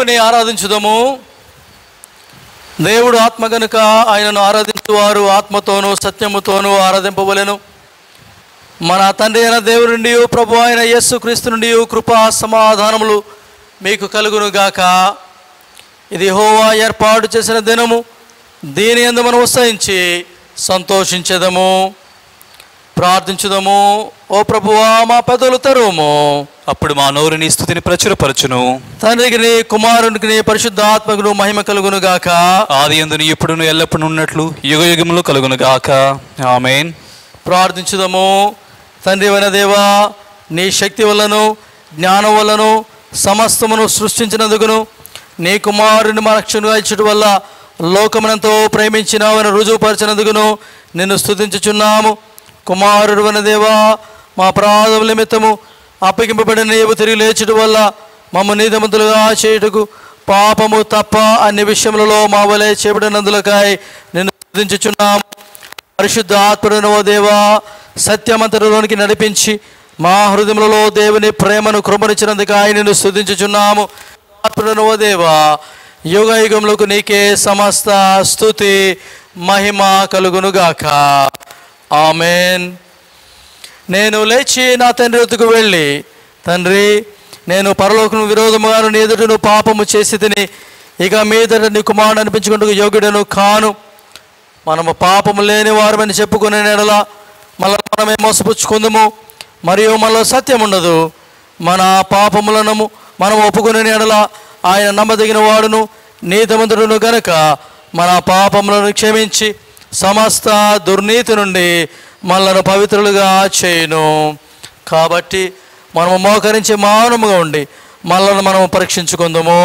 దేవుని ఆరాధించుదము దేవుడు ఆత్మ గనుక ఆయనను ఆరాధించువారు ఆత్మతోనూ సత్యముతోనూ ఆరాధింపవలెను మన తండ్రి అయిన దేవుడి నుండి ప్రభు అయిన యేసు క్రీస్తు నుండి కృపా సమాధానములు మీకు కలుగును గాక ఇది హోవా ఏర్పాటు చేసిన దినము దీని ఎందు మనం ఉత్సహించి సంతోషించదము ప్రార్థించుదము ఓ ప్రభువా మా పెదవులు తెరువుము అప్పుడు మా నోరుని స్థుతిని ప్రచురపరచును తండ్రికి నీ కుమారునికి నీ పరిశుద్ధాత్మకును మహిమ కలుగును గాక ఆది ఎందును ఇప్పుడును ఎల్లప్పుడు ఉన్నట్లు యుగ యుగములు కలుగును గాక ఆమెన్ ప్రార్థించుదము తండ్రి అయిన దేవా నీ శక్తి వల్లను జ్ఞానం వల్లను సమస్తమును సృష్టించినందుకును నీ కుమారుని మా రక్షణగా ఇచ్చడం వల్ల లోకమునంతో ప్రేమించినావని రుజువుపరిచినందుకును నిన్ను స్తుతించుచున్నాము కుమారుడు అన దేవా మా ప్రాధముల నిమిత్తము అప్పగింపబడిన నీవు తిరిగి లేచడం వల్ల మమ్మ నీతిమంతులుగా చేయుటకు పాపము తప్ప అన్ని విషయములలో మా వలె చేపడినందులకాయ నిన్ను స్తుతించుచున్నాము పరిశుద్ధ ఆత్మను ఓ దేవా సత్యమంతరులోనికి నడిపించి మా హృదయములలో దేవుని ప్రేమను కృపణించినందుకు ఆయనను స్తుతించుచున్నాము ఆత్మను ఓ దేవా యుగ యుగములకు నీకే సమస్త స్థుతి మహిమ కలుగునుగాక ఆమెన్ నేను లేచి నా తండ్రి వద్దకు వెళ్ళి తండ్రి నేను పరలోకం విరోధముగాను నీ ఎదుటను పాపము చేసి తిని ఇక మీదట నీ కుమారుడు అనిపించుకుంటూ యోగ్యుడను కాను మనము పాపము లేని వారమని చెప్పుకునే నెడల మళ్ళీ మనమే మోసపుచ్చుకుందాము మరియు మనలో సత్యం ఉండదు మన పాపములను మనం ఒప్పుకునే నెడల ఆయన నమ్మదగిన వాడును నీతిమంతుడును గనుక మన పాపములను క్షమించి సమస్త దుర్నీతి నుండి మనలను పవిత్రులుగా చేయును కాబట్టి మనము మోకరించి మౌనముగా ఉండి మనలను మనము పరీక్షించుకుందాము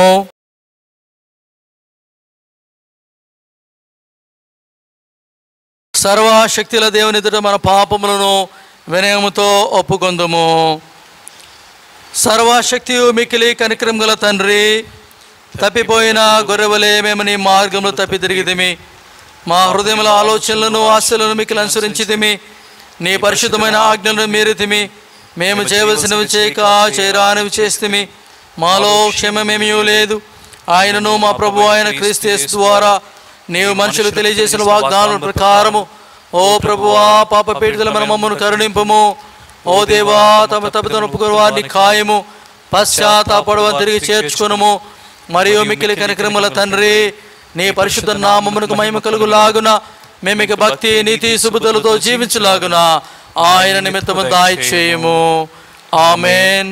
సర్వశక్తుల దేవుని ఎదుట మన పాపములను వినయముతో ఒప్పుకొందుము సర్వశక్తియు మికిలి కనికరం గల తండ్రి తప్పిపోయిన గొర్రెవలే మేము నీ మార్గంలో తప్పి తిరిగిదిమి మా హృదయముల ఆలోచనలను ఆశలను మికిలి అనుసరించితిమి నీ పరిశుద్ధమైన ఆజ్ఞలను మీరితిమి మేము చేయవలసినవి చేయక చేయరానివి చేస్తుమి మాలో క్షమమేమీ లేదు ఆయనను మా ప్రభు ఆయన క్రీస్తు ద్వారా నీవు మనుషులు తెలియజేసిన వాగ్దానం ప్రకారము ఓ ప్రభువా పాప పీడితల మన మమ్మను కరుణింపము ఓ దేవా తమ తప్పులను ఒప్పుకుని వారిని ఖాయము పశ్చాత్తాపడవని తిరిగి చేర్చుకొనుము మరియు మిక్కిలి కనిక్రముల తండ్రి నీ పరిశుద్ధ నామమునకు మహిమ కలుగులాగున మేమిక భక్తి నీతి సుబుద్ధులతో జీవించలాగున ఆయన నిమిత్తము దాయి చేయము ఆమెన్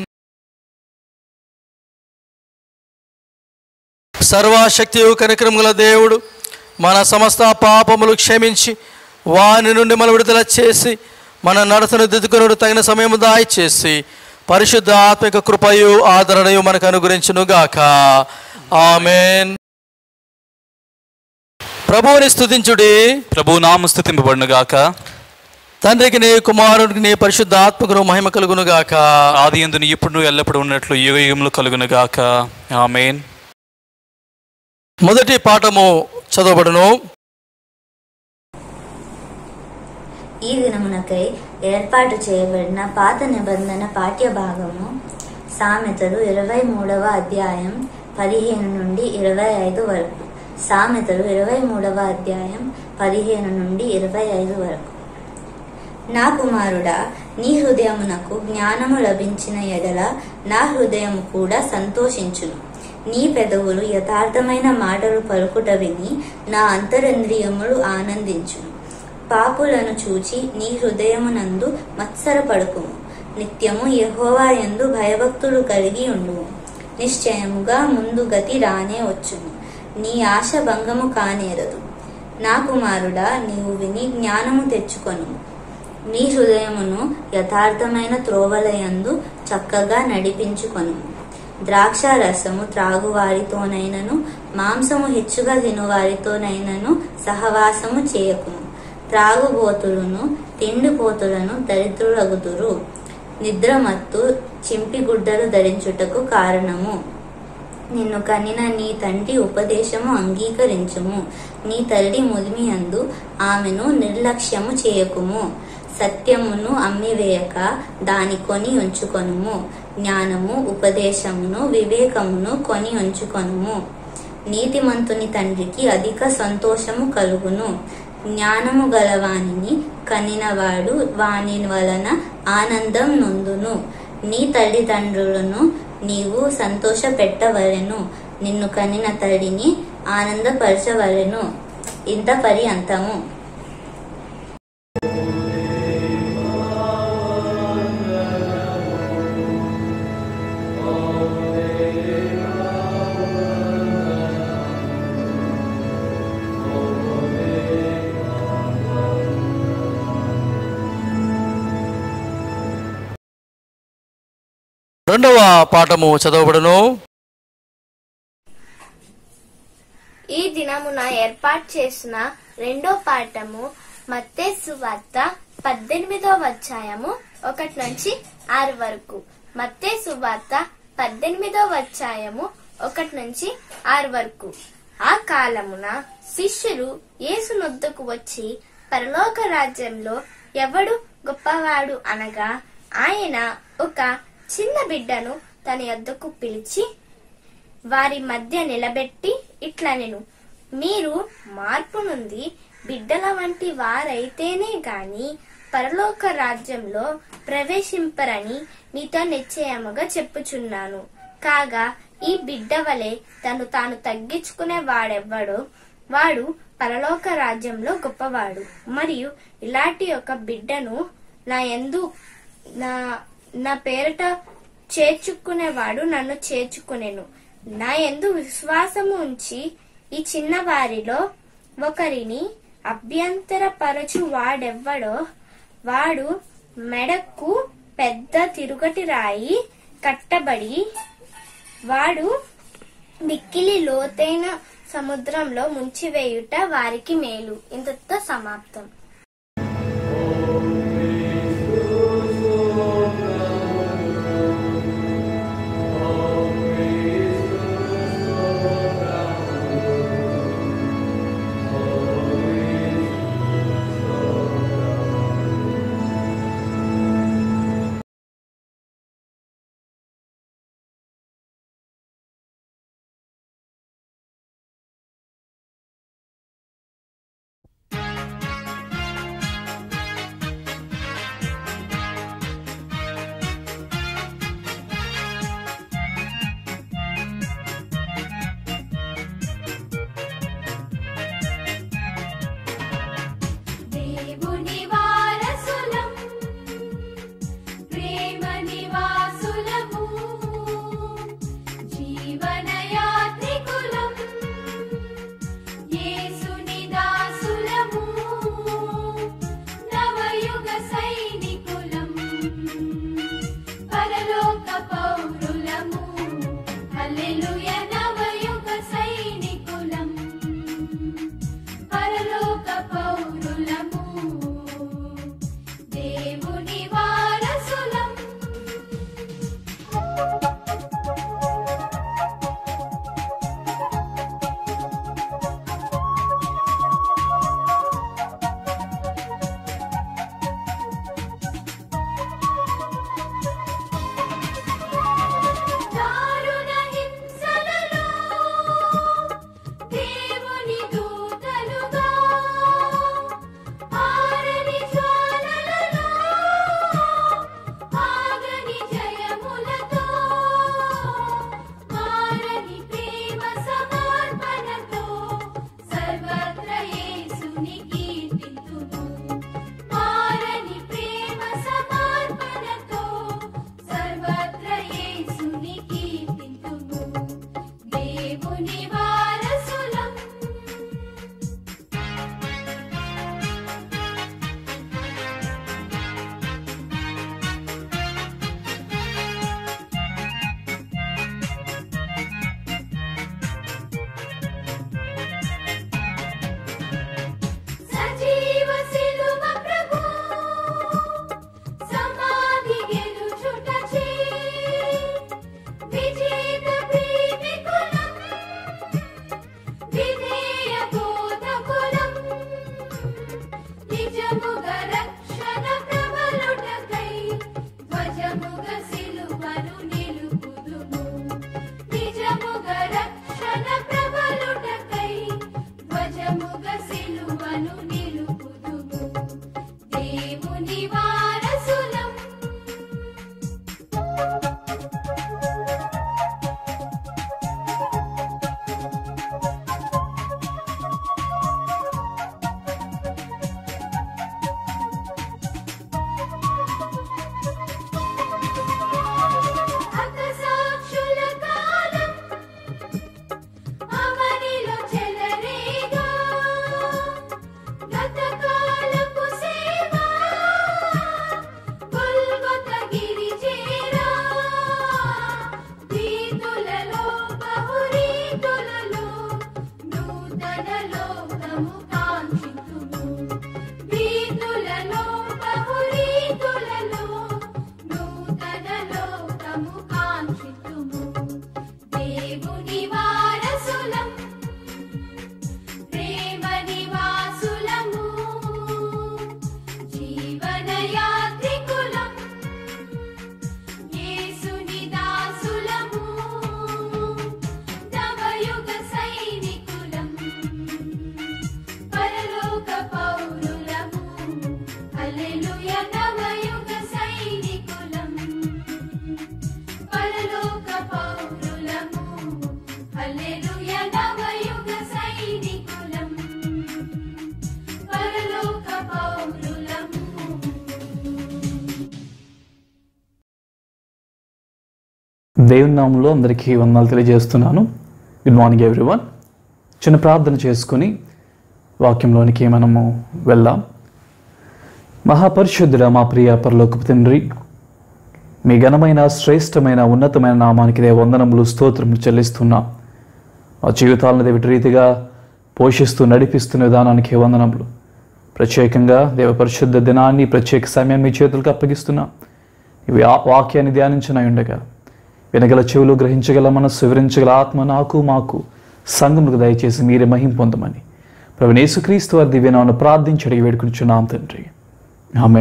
సర్వశక్తియు కనికరముల దేవుడు మన సమస్త పాపములు క్షమించి వాని నుండి మన విడుదల చేసి మన నడతను దిద్దుకునుడు తగిన సమయం దాయి చేసి పరిశుద్ధ ఆత్మిక కృపయు ఆదరణయు మనకు అనుగురించునుగాక ఆమెన్ ప్రభువుని స్తుతించుడి ప్రభు నామ స్థుతింపబడును గాక తండ్రికి నీ కుమారుడికి నీ పరిశుద్ధ ఆత్మకును మహిమ కలుగునుగాక ఆది ఎందును ఇప్పుడు ఎల్లప్పుడు ఉన్నట్లు యుగ యుగములు కలుగును గాక ఆమెన్ మొదటి పాఠము చదవబడును ఈ దినమునకై ఏర్పాటు చేయబడిన పాత నిబంధన పాఠ్య భాగము సామెతలు ఇరవై మూడవ అధ్యాయం పదిహేను నుండి ఇరవై ఐదు వరకు సామెతలు ఇరవై మూడవ అధ్యాయం పదిహేను నుండి ఇరవై ఐదు వరకు నా కుమారుడా నీ హృదయమునకు జ్ఞానము లభించిన ఎడల నా హృదయము కూడా సంతోషించును నీ పెదవులు యథార్థమైన మాటలు పలుకుట విని నా అంతరింద్రియములు ఆనందించును పాపులను చూచి నీ హృదయమునందు మత్సరపడుకుము నిత్యము యెహోవా యందు భయభక్తులు కలిగి ఉండుము నిశ్చయముగా ముందు గతి రానే వచ్చును నీ ఆశ భంగము కానేరదు నా కుమారుడా నీవు విని జ్ఞానము తెచ్చుకొను నీ హృదయమును యథార్థమైన త్రోవలయందు చక్కగా నడిపించుకొను ద్రాక్ష రసము త్రాగువారితోనైనను మాంసము హెచ్చుగా తినువారితోనైనను సహవాసము చేయకుము త్రాగుబోతులను తిండిపోతులను దరిద్రులగుదురు నిద్రమత్తు చింపిగుడ్డలు ధరించుటకు కారణము నిన్ను కనిన నీ తండ్రి ఉపదేశము అంగీకరించుము నీ తల్లి ముదిమి అందు ఆమెను నిర్లక్ష్యము చేయకుము సత్యమును అమ్మివేయక దాని కొని ఉంచుకొనుము జ్ఞానము ఉపదేశమును వివేకమును కొని ఉంచుకొనుము నీతిమంతుని తండ్రికి అధిక సంతోషము కలుగును జ్ఞానము గలవానిని కనినవాడు వాని వలన ఆనందం నొందును నీ తల్లిదండ్రులను నీవు సంతోష పెట్టవలెను నిన్ను కనిన తల్లిని ఆనందపరచవలెను ఇంత పరి అంతము రెండవ పాఠము చదవబడును ఈ దినమున ఏర్పాటు చేసిన రెండో పాఠము మత్తేసు వార్త పద్దెనిమిదో అధ్యాయము ఒకటి నుంచి ఆరు వరకు మత్తేసు వార్త పద్దెనిమిదో అధ్యాయము ఒకటి నుంచి ఆరు వరకు ఆ కాలమున శిష్యులు యేసు నొద్దకు వచ్చి పరలోక రాజ్యంలో ఎవడు గొప్పవాడు అనగా ఆయన ఒక చిన్న బిడ్డను తన యొద్దకు పిలిచి వారి మధ్య నిలబెట్టి ఇట్లా నేను మీరు మార్పు నుండి బిడ్డల వంటి వారైతేనే గాని పరలోక రాజ్యంలో ప్రవేశింపరని మీతో నిశ్చయముగా చెప్పుచున్నాను కాగా ఈ బిడ్డ వలె తను తాను తగ్గించుకునే వాడెవ్వడో వాడు పరలోక రాజ్యంలో గొప్పవాడు మరియు ఇలాంటి ఒక బిడ్డను నా ఎందు నా నా పేరట చేర్చుకునేవాడు నన్ను చేర్చుకునేను నా ఎందు విశ్వాసము ఉంచి ఈ చిన్న వారిలో ఒకరిని అభ్యంతరపరచు వాడెవ్వడో వాడు మెడకు పెద్ద తిరుగటి రాయి కట్టబడి వాడు మిక్కిలి లోతైన సముద్రంలో ముంచివేయుట వారికి మేలు ఇంతతో సమాప్తం దేవుని నామంలో అందరికీ వందనాలు తెలియజేస్తున్నాను గుడ్ మార్నింగ్ ఎవ్రీవన్ చిన్న ప్రార్థన చేసుకొని వాక్యంలోనికి మనము వెళ్దాం మహాపరిశుద్ధుడ మా ప్రియ పరలోకపు తండ్రి మీ ఘనమైన శ్రేష్టమైన ఉన్నతమైన నామానికి దే వందనములు స్తోత్రములు చెల్లిస్తున్నాం మా జీవితాలను దేవిటి రీతిగా పోషిస్తూ నడిపిస్తున్న విధానానికి వందనములు ప్రత్యేకంగా దేవ పరిశుద్ధ దినాన్ని ప్రత్యేక సమయం మీ చేతులకు అప్పగిస్తున్నాం ఇవి ఆ వాక్యాన్ని ధ్యానించిన ఉండగా వినగల చెవులు గ్రహించగల మనస్సు వివరించగల ఆత్మ నాకు మాకు సంఘములకు దయచేసి మీరే మహిం పొందమని ప్రభు యేసుక్రీస్తు వారి దివ్యనామను ప్రార్థించి అడిగి వేడుకునిచున్నాం తండ్రి ఆమె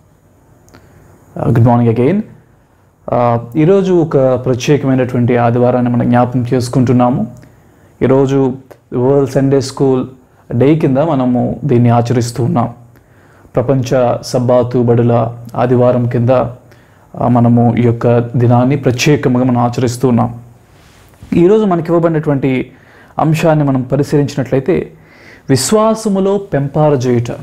గుడ్ మార్నింగ్ అగైన్ ఈరోజు ఒక ప్రత్యేకమైనటువంటి ఆదివారాన్ని మనం జ్ఞాపకం చేసుకుంటున్నాము ఈరోజు వరల్డ్ సండే స్కూల్ డే కింద మనము దీన్ని ఆచరిస్తూ ఉన్నాం ప్రపంచ సబ్బాతు బడుల ఆదివారం కింద ఆ, మనము ఈ యొక్క దినాన్ని ప్రత్యేకంగా మనం ఆచరిస్తూ ఉన్నాం ఈరోజు మనకి ఇవ్వబడినటువంటి అంశాన్ని మనం పరిశీలించినట్లయితే విశ్వాసములో పెంపారజేయుట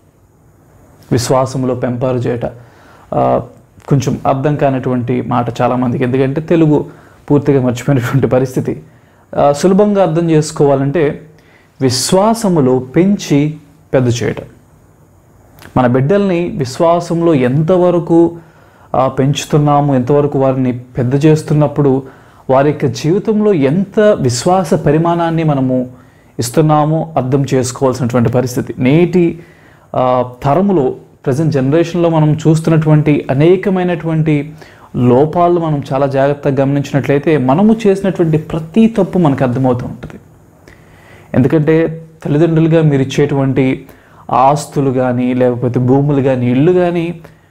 విశ్వాసములో పెంపారజేయుట ఆ, కొంచెం అర్థం కానటువంటి మాట చాలామందికి ఎందుకంటే తెలుగు పూర్తిగా మర్చిపోయినటువంటి పరిస్థితి ఆ, సులభంగా అర్థం చేసుకోవాలంటే విశ్వాసములో పెంచి పెద్ద చేయటం మన బిడ్డల్ని విశ్వాసంలో ఎంతవరకు ఆ, పెంచుతున్నాము ఎంతవరకు వారిని పెద్ద చేస్తున్నప్పుడు వారి యొక్క జీవితంలో ఎంత విశ్వాస పరిమాణాన్ని మనము ఇస్తున్నామో అర్థం చేసుకోవాల్సినటువంటి పరిస్థితి నేటి ఆ, తరములో ప్రజెంట్ జనరేషన్లో మనం చూస్తున్నటువంటి అనేకమైనటువంటి లోపాలు మనం చాలా జాగ్రత్తగా గమనించినట్లయితే మనము చేసినటువంటి ప్రతి తప్పు మనకు అర్థమవుతూ ఉంటుంది ఎందుకంటే తల్లిదండ్రులుగా మీరు ఇచ్చేటువంటి ఆస్తులు కానీ లేకపోతే భూములు కానీ ఇళ్ళు కానీ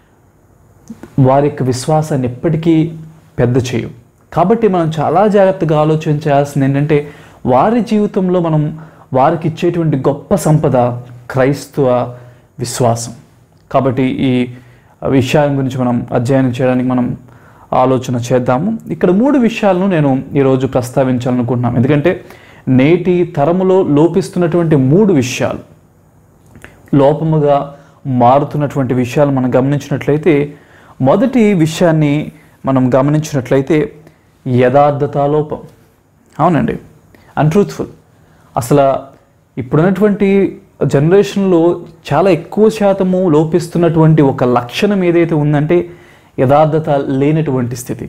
వారి యొక్క విశ్వాసాన్ని ఎప్పటికీ పెద్ద చేయు కాబట్టి మనం చాలా జాగ్రత్తగా ఆలోచించాల్సింది ఏంటంటే వారి జీవితంలో మనం వారికి ఇచ్చేటువంటి గొప్ప సంపద క్రైస్తవ విశ్వాసం కాబట్టి ఈ విషయం గురించి మనం అధ్యయనం చేయడానికి మనం ఆలోచన చేద్దాము ఇక్కడ మూడు విషయాలను నేను ఈరోజు ప్రస్తావించాలనుకుంటున్నాను ఎందుకంటే నేటి తరములో లోపిస్తున్నటువంటి మూడు విషయాలు లోపముగా మారుతున్నటువంటి విషయాలు మనం గమనించినట్లయితే మొదటి విషయాన్ని మనం గమనించినట్లయితే యథార్థత లోపం అవునండి అన్ట్రూత్ఫుల్ అసలు ఇప్పుడున్నటువంటి జనరేషన్లో చాలా ఎక్కువ శాతము లోపిస్తున్నటువంటి ఒక లక్షణం ఏదైతే ఉందంటే యథార్థత లేనటువంటి స్థితి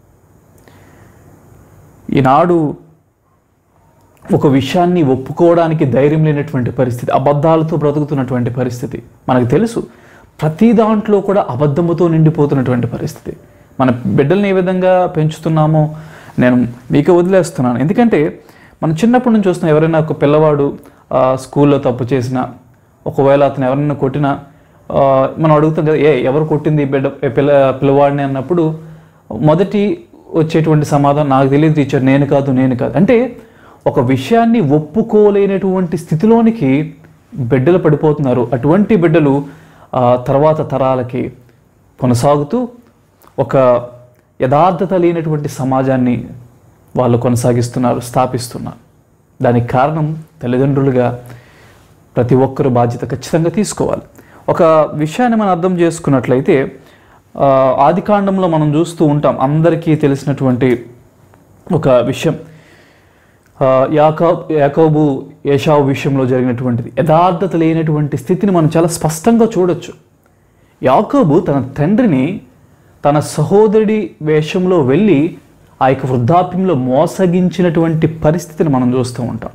ఈనాడు ఒక విషయాన్ని ఒప్పుకోవడానికి ధైర్యం లేనటువంటి పరిస్థితి అబద్ధాలతో బ్రతుకుతున్నటువంటి పరిస్థితి మనకు తెలుసు ప్రతి దాంట్లో కూడా అబద్ధముతో నిండిపోతున్నటువంటి పరిస్థితి మన బిడ్డల్ని ఏ విధంగా పెంచుతున్నామో నేను మీకు వదిలేస్తున్నాను ఎందుకంటే మనం చిన్నప్పటి నుంచి చూస్తున్నాం ఎవరైనా ఒక పిల్లవాడు ఆ, స్కూల్లో తప్పు చేసినా ఒకవేళ అతను ఎవరైనా కొట్టినా ఆ, మనం అడుగుతాం కదా ఏ ఎవరు కొట్టింది ఈ బిడ్డ ఏ పిల్ల పిల్లవాడిని అన్నప్పుడు మొదటి వచ్చేటువంటి సమాధానం నాకు తెలియదు టీచర్ నేను కాదు నేను కాదు అంటే ఒక విషయాన్ని ఒప్పుకోలేనటువంటి స్థితిలోనికి బిడ్డలు పడిపోతున్నారు అటువంటి బిడ్డలు ఆ, తర్వాత తరాలకి కొనసాగుతూ ఒక యథార్థత లేనటువంటి సమాజాన్ని వాళ్ళు కొనసాగిస్తున్నారు స్థాపిస్తున్నారు దానికి కారణం తల్లిదండ్రులుగా ప్రతి ఒక్కరు బాధ్యత ఖచ్చితంగా తీసుకోవాలి ఒక విషయాన్ని మనం అర్థం చేసుకున్నట్లయితే ఆ, ఆదికాండంలో మనం చూస్తూ ఉంటాం అందరికీ తెలిసినటువంటి ఒక విషయం ఆ, యాకో యాకోబు ఏషావు విషయంలో జరిగినటువంటిది యథార్థత లేనటువంటి స్థితిని మనం చాలా స్పష్టంగా చూడొచ్చు యాకోబు తన తండ్రిని తన సహోదరుడి వేషంలో వెళ్ళి ఆ యొక్క వృద్ధాప్యంలో మోసగించినటువంటి పరిస్థితిని మనం చూస్తూ ఉంటాం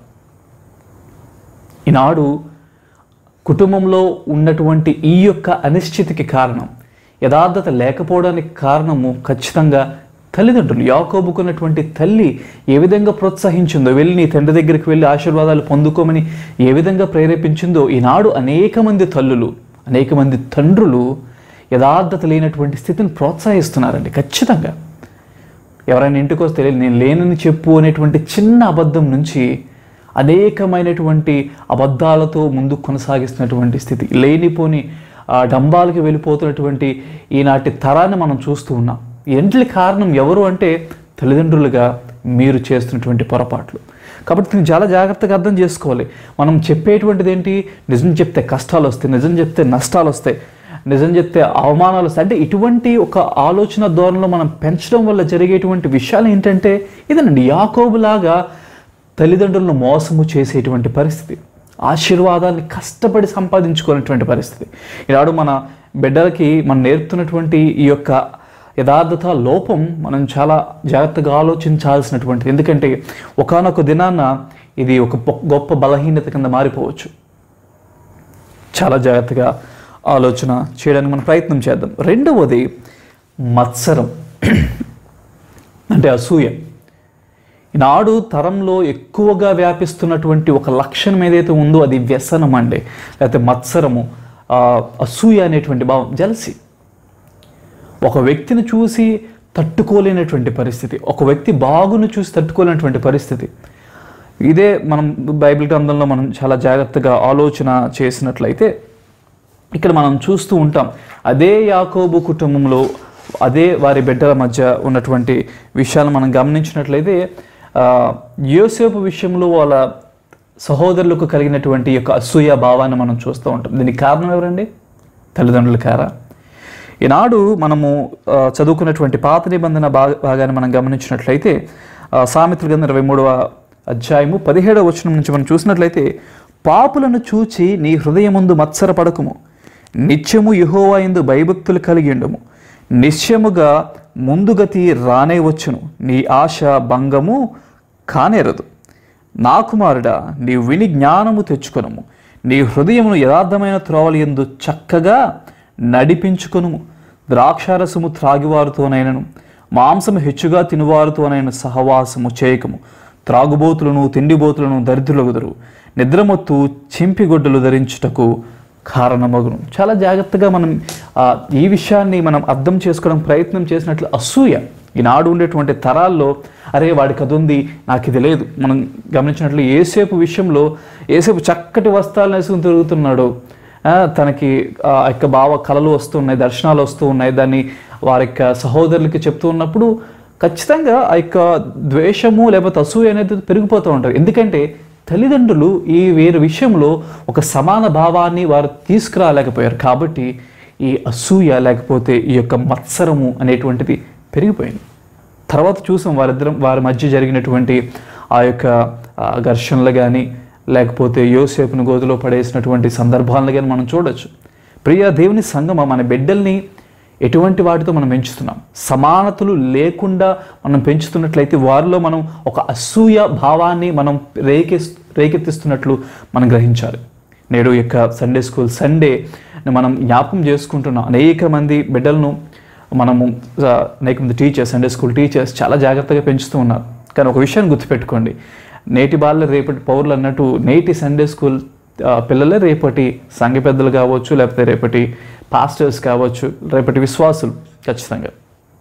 ఈనాడు కుటుంబంలో ఉన్నటువంటి ఈ యొక్క అనిశ్చితికి కారణం యథార్థత లేకపోవడానికి కారణము ఖచ్చితంగా తల్లిదండ్రులు యాకోబుకున్నటువంటి తల్లి ఏ విధంగా ప్రోత్సహించిందో వెళ్ళి నీ తండ్రి దగ్గరికి వెళ్ళి ఆశీర్వాదాలు పొందుకోమని ఏ విధంగా ప్రేరేపించిందో ఈనాడు అనేక మంది తల్లులు అనేక మంది తండ్రులు యథార్థత లేనటువంటి స్థితిని ప్రోత్సహిస్తున్నారండి ఖచ్చితంగా ఎవరైనా ఇంటికి వస్తే "లే, నేను లేనని చెప్పు అనేటువంటి చిన్న అబద్ధం నుంచి అనేకమైనటువంటి అబద్ధాలతో ముందుకు కొనసాగిస్తున్నటువంటి స్థితి లేనిపోని ఆ, డంబాలకి వెళ్ళిపోతున్నటువంటి ఈనాటి తరాన్ని మనం చూస్తూ ఉన్నాం ఇంటి కారణం ఎవరు అంటే తల్లిదండ్రులుగా మీరు చేస్తున్నటువంటి పొరపాట్లు కాబట్టి దీన్ని చాలా జాగ్రత్తగా అర్థం చేసుకోవాలి మనం చెప్పేటువంటిది ఏంటి నిజం చెప్తే కష్టాలు వస్తాయి నిజం చెప్తే నష్టాలు వస్తాయి నిజం చెప్తే అవమానాలు వస్తాయి. అంటే ఇటువంటి ఒక ఆలోచన ధోరణిలో మనం పెంచడం వల్ల జరిగేటువంటి విషయాలు ఏంటంటే ఇదేనండి యాకోబులాగా తల్లిదండ్రులను మోసము చేసేటువంటి పరిస్థితి ఆశీర్వాదాన్ని కష్టపడి సంపాదించుకునేటువంటి పరిస్థితి ఈనాడు మన బిడ్డలకి మనం నేర్పుతున్నటువంటి ఈ యొక్క యథార్థత లోపం మనం చాలా జాగ్రత్తగా ఆలోచించాల్సినటువంటిది ఎందుకంటే ఒకానొక దినాన ఇది ఒక పొ- గొప్ప బలహీనత కింద మారిపోవచ్చు చాలా జాగ్రత్తగా ఆలోచన చేయడానికి మనం ప్రయత్నం చేద్దాం రెండవది మత్సరం అంటే అసూయ ఈనాడు తరంలో ఎక్కువగా వ్యాపిస్తున్నటువంటి ఒక లక్షణం ఏదైతే ఉందో అది వ్యసనం అండి లేకపోతే మత్సరము ఆ, అసూయ అనేటువంటి భావం జలసి ఒక వ్యక్తిని చూసి తట్టుకోలేనటువంటి పరిస్థితి ఒక వ్యక్తి బాగును చూసి తట్టుకోలేనటువంటి పరిస్థితి ఇదే మనం బైబిల్ గ్రంథంలో మనం చాలా జాగ్రత్తగా ఆలోచన చేసినట్లయితే ఇక్కడ మనం చూస్తూ ఉంటాం అదే యాకోబు కుటుంబంలో అదే వారి బిడ్డల మధ్య ఉన్నటువంటి విషయాలు మనం గమనించినట్లయితే ఆ, యోసేపు విషయంలో వాళ్ళ సహోదరులకు కలిగినటువంటి ఈ యొక్క అసూయ భావాన్ని మనం చూస్తూ ఉంటాం దీనికి కారణం ఎవరండి తల్లిదండ్రుల కారా ఈనాడు మనము ఆ, చదువుకున్నటువంటి పాత నిబంధన భాగ భాగాన్ని మనం గమనించినట్లయితే ఆ, సామెతల గ్రంథం ఇరవై మూడవ అధ్యాయము పదిహేడవ వచనం నుంచి మనం చూసినట్లయితే పాపులను చూచి నీ హృదయముందు మత్సరపడకుము నిత్యము యెహోవా యందు భయభక్తులు కలిగి ఉండుము నిశ్చయముగా ముందుగతి రానే వచ్చును నీ ఆశ భంగము కానేరదు నా కుమారుడా నీ విని జ్ఞానము తెచ్చుకొనుము నీ హృదయమును యథార్థమైన త్రోవల యందు చక్కగా నడిపించుకొనుము ద్రాక్షారసము త్రాగివారితోనైనను మాంసము హెచ్చుగా తినువారితోనైన సహవాసము చేయకము త్రాగుబోతులను తిండిబోతులను దరిద్రులగుదురు నిద్రమొత్తు చింపిగొడ్డలు ధరించుటకు కారణమగును చాలా జాగ్రత్తగా మనం ఆ, ఈ విషయాన్ని మనం అర్థం చేసుకోవడం ప్రయత్నం చేసినట్లు అసూయ ఈనాడు ఉండేటువంటి తరాల్లో అరే వాడికి అది ఉంది నాకు ఇది లేదు మనం గమనించినట్లు ఏసేపు విషయంలో ఏసేపు చక్కటి వస్త్రాలను వేసుకుని తిరుగుతున్నాడు ఆ, తనకి ఆ యొక్క భావ కళలు వస్తున్నాయి దర్శనాలు వస్తూ ఉన్నాయి దాన్ని వారి యొక్క సహోదరులకి చెప్తూ ఉన్నప్పుడు ఖచ్చితంగా ఆ యొక్క ద్వేషము లేకపోతే అసూయ అనేది పెరిగిపోతూ ఉంటారు ఎందుకంటే తల్లిదండ్రులు ఈ వేరు విషయంలో ఒక సమాన భావాన్ని వారు తీసుకురాలేకపోయారు కాబట్టి ఈ అసూయ లేకపోతే ఈ యొక్క మత్సరము అనేటువంటిది పెరిగిపోయింది తర్వాత చూసాం వారిద్దరం వారి మధ్య జరిగినటువంటి ఆ యొక్క ఆ, ఘర్షణలు కానీ లేకపోతే యోసేపును గోతులో పడేసినటువంటి సందర్భాలను కానీ మనం చూడొచ్చు ప్రియ దేవుని సంగమ మన బిడ్డల్ని ఎటువంటి వాటితో మనం పెంచుతున్నాం సమానతలు లేకుండా మనం పెంచుతున్నట్లయితే వారిలో మనం ఒక అసూయ భావాన్ని మనం రేకె రేకెత్తిస్తున్నట్లు మనం గ్రహించాలి నేడు ఈ యొక్క సండే స్కూల్ సండే మనం జ్ఞాపకం చేసుకుంటున్నాం అనేక మంది బిడ్డలను మనము ఆ, అనేక మంది టీచర్స్ సండే స్కూల్ టీచర్స్ చాలా జాగ్రత్తగా పెంచుతూ ఉన్నారు కానీ ఒక విషయాన్ని గుర్తుపెట్టుకోండి నేటి బాల రేపటి పౌరులు అన్నట్టు నేటి సండే స్కూల్ ఆ, పిల్లలే రేపటి సంఘ పెద్దలు కావచ్చు లేకపోతే రేపటి పాస్టర్స్ కావచ్చు రేపటి విశ్వాసులు ఖచ్చితంగా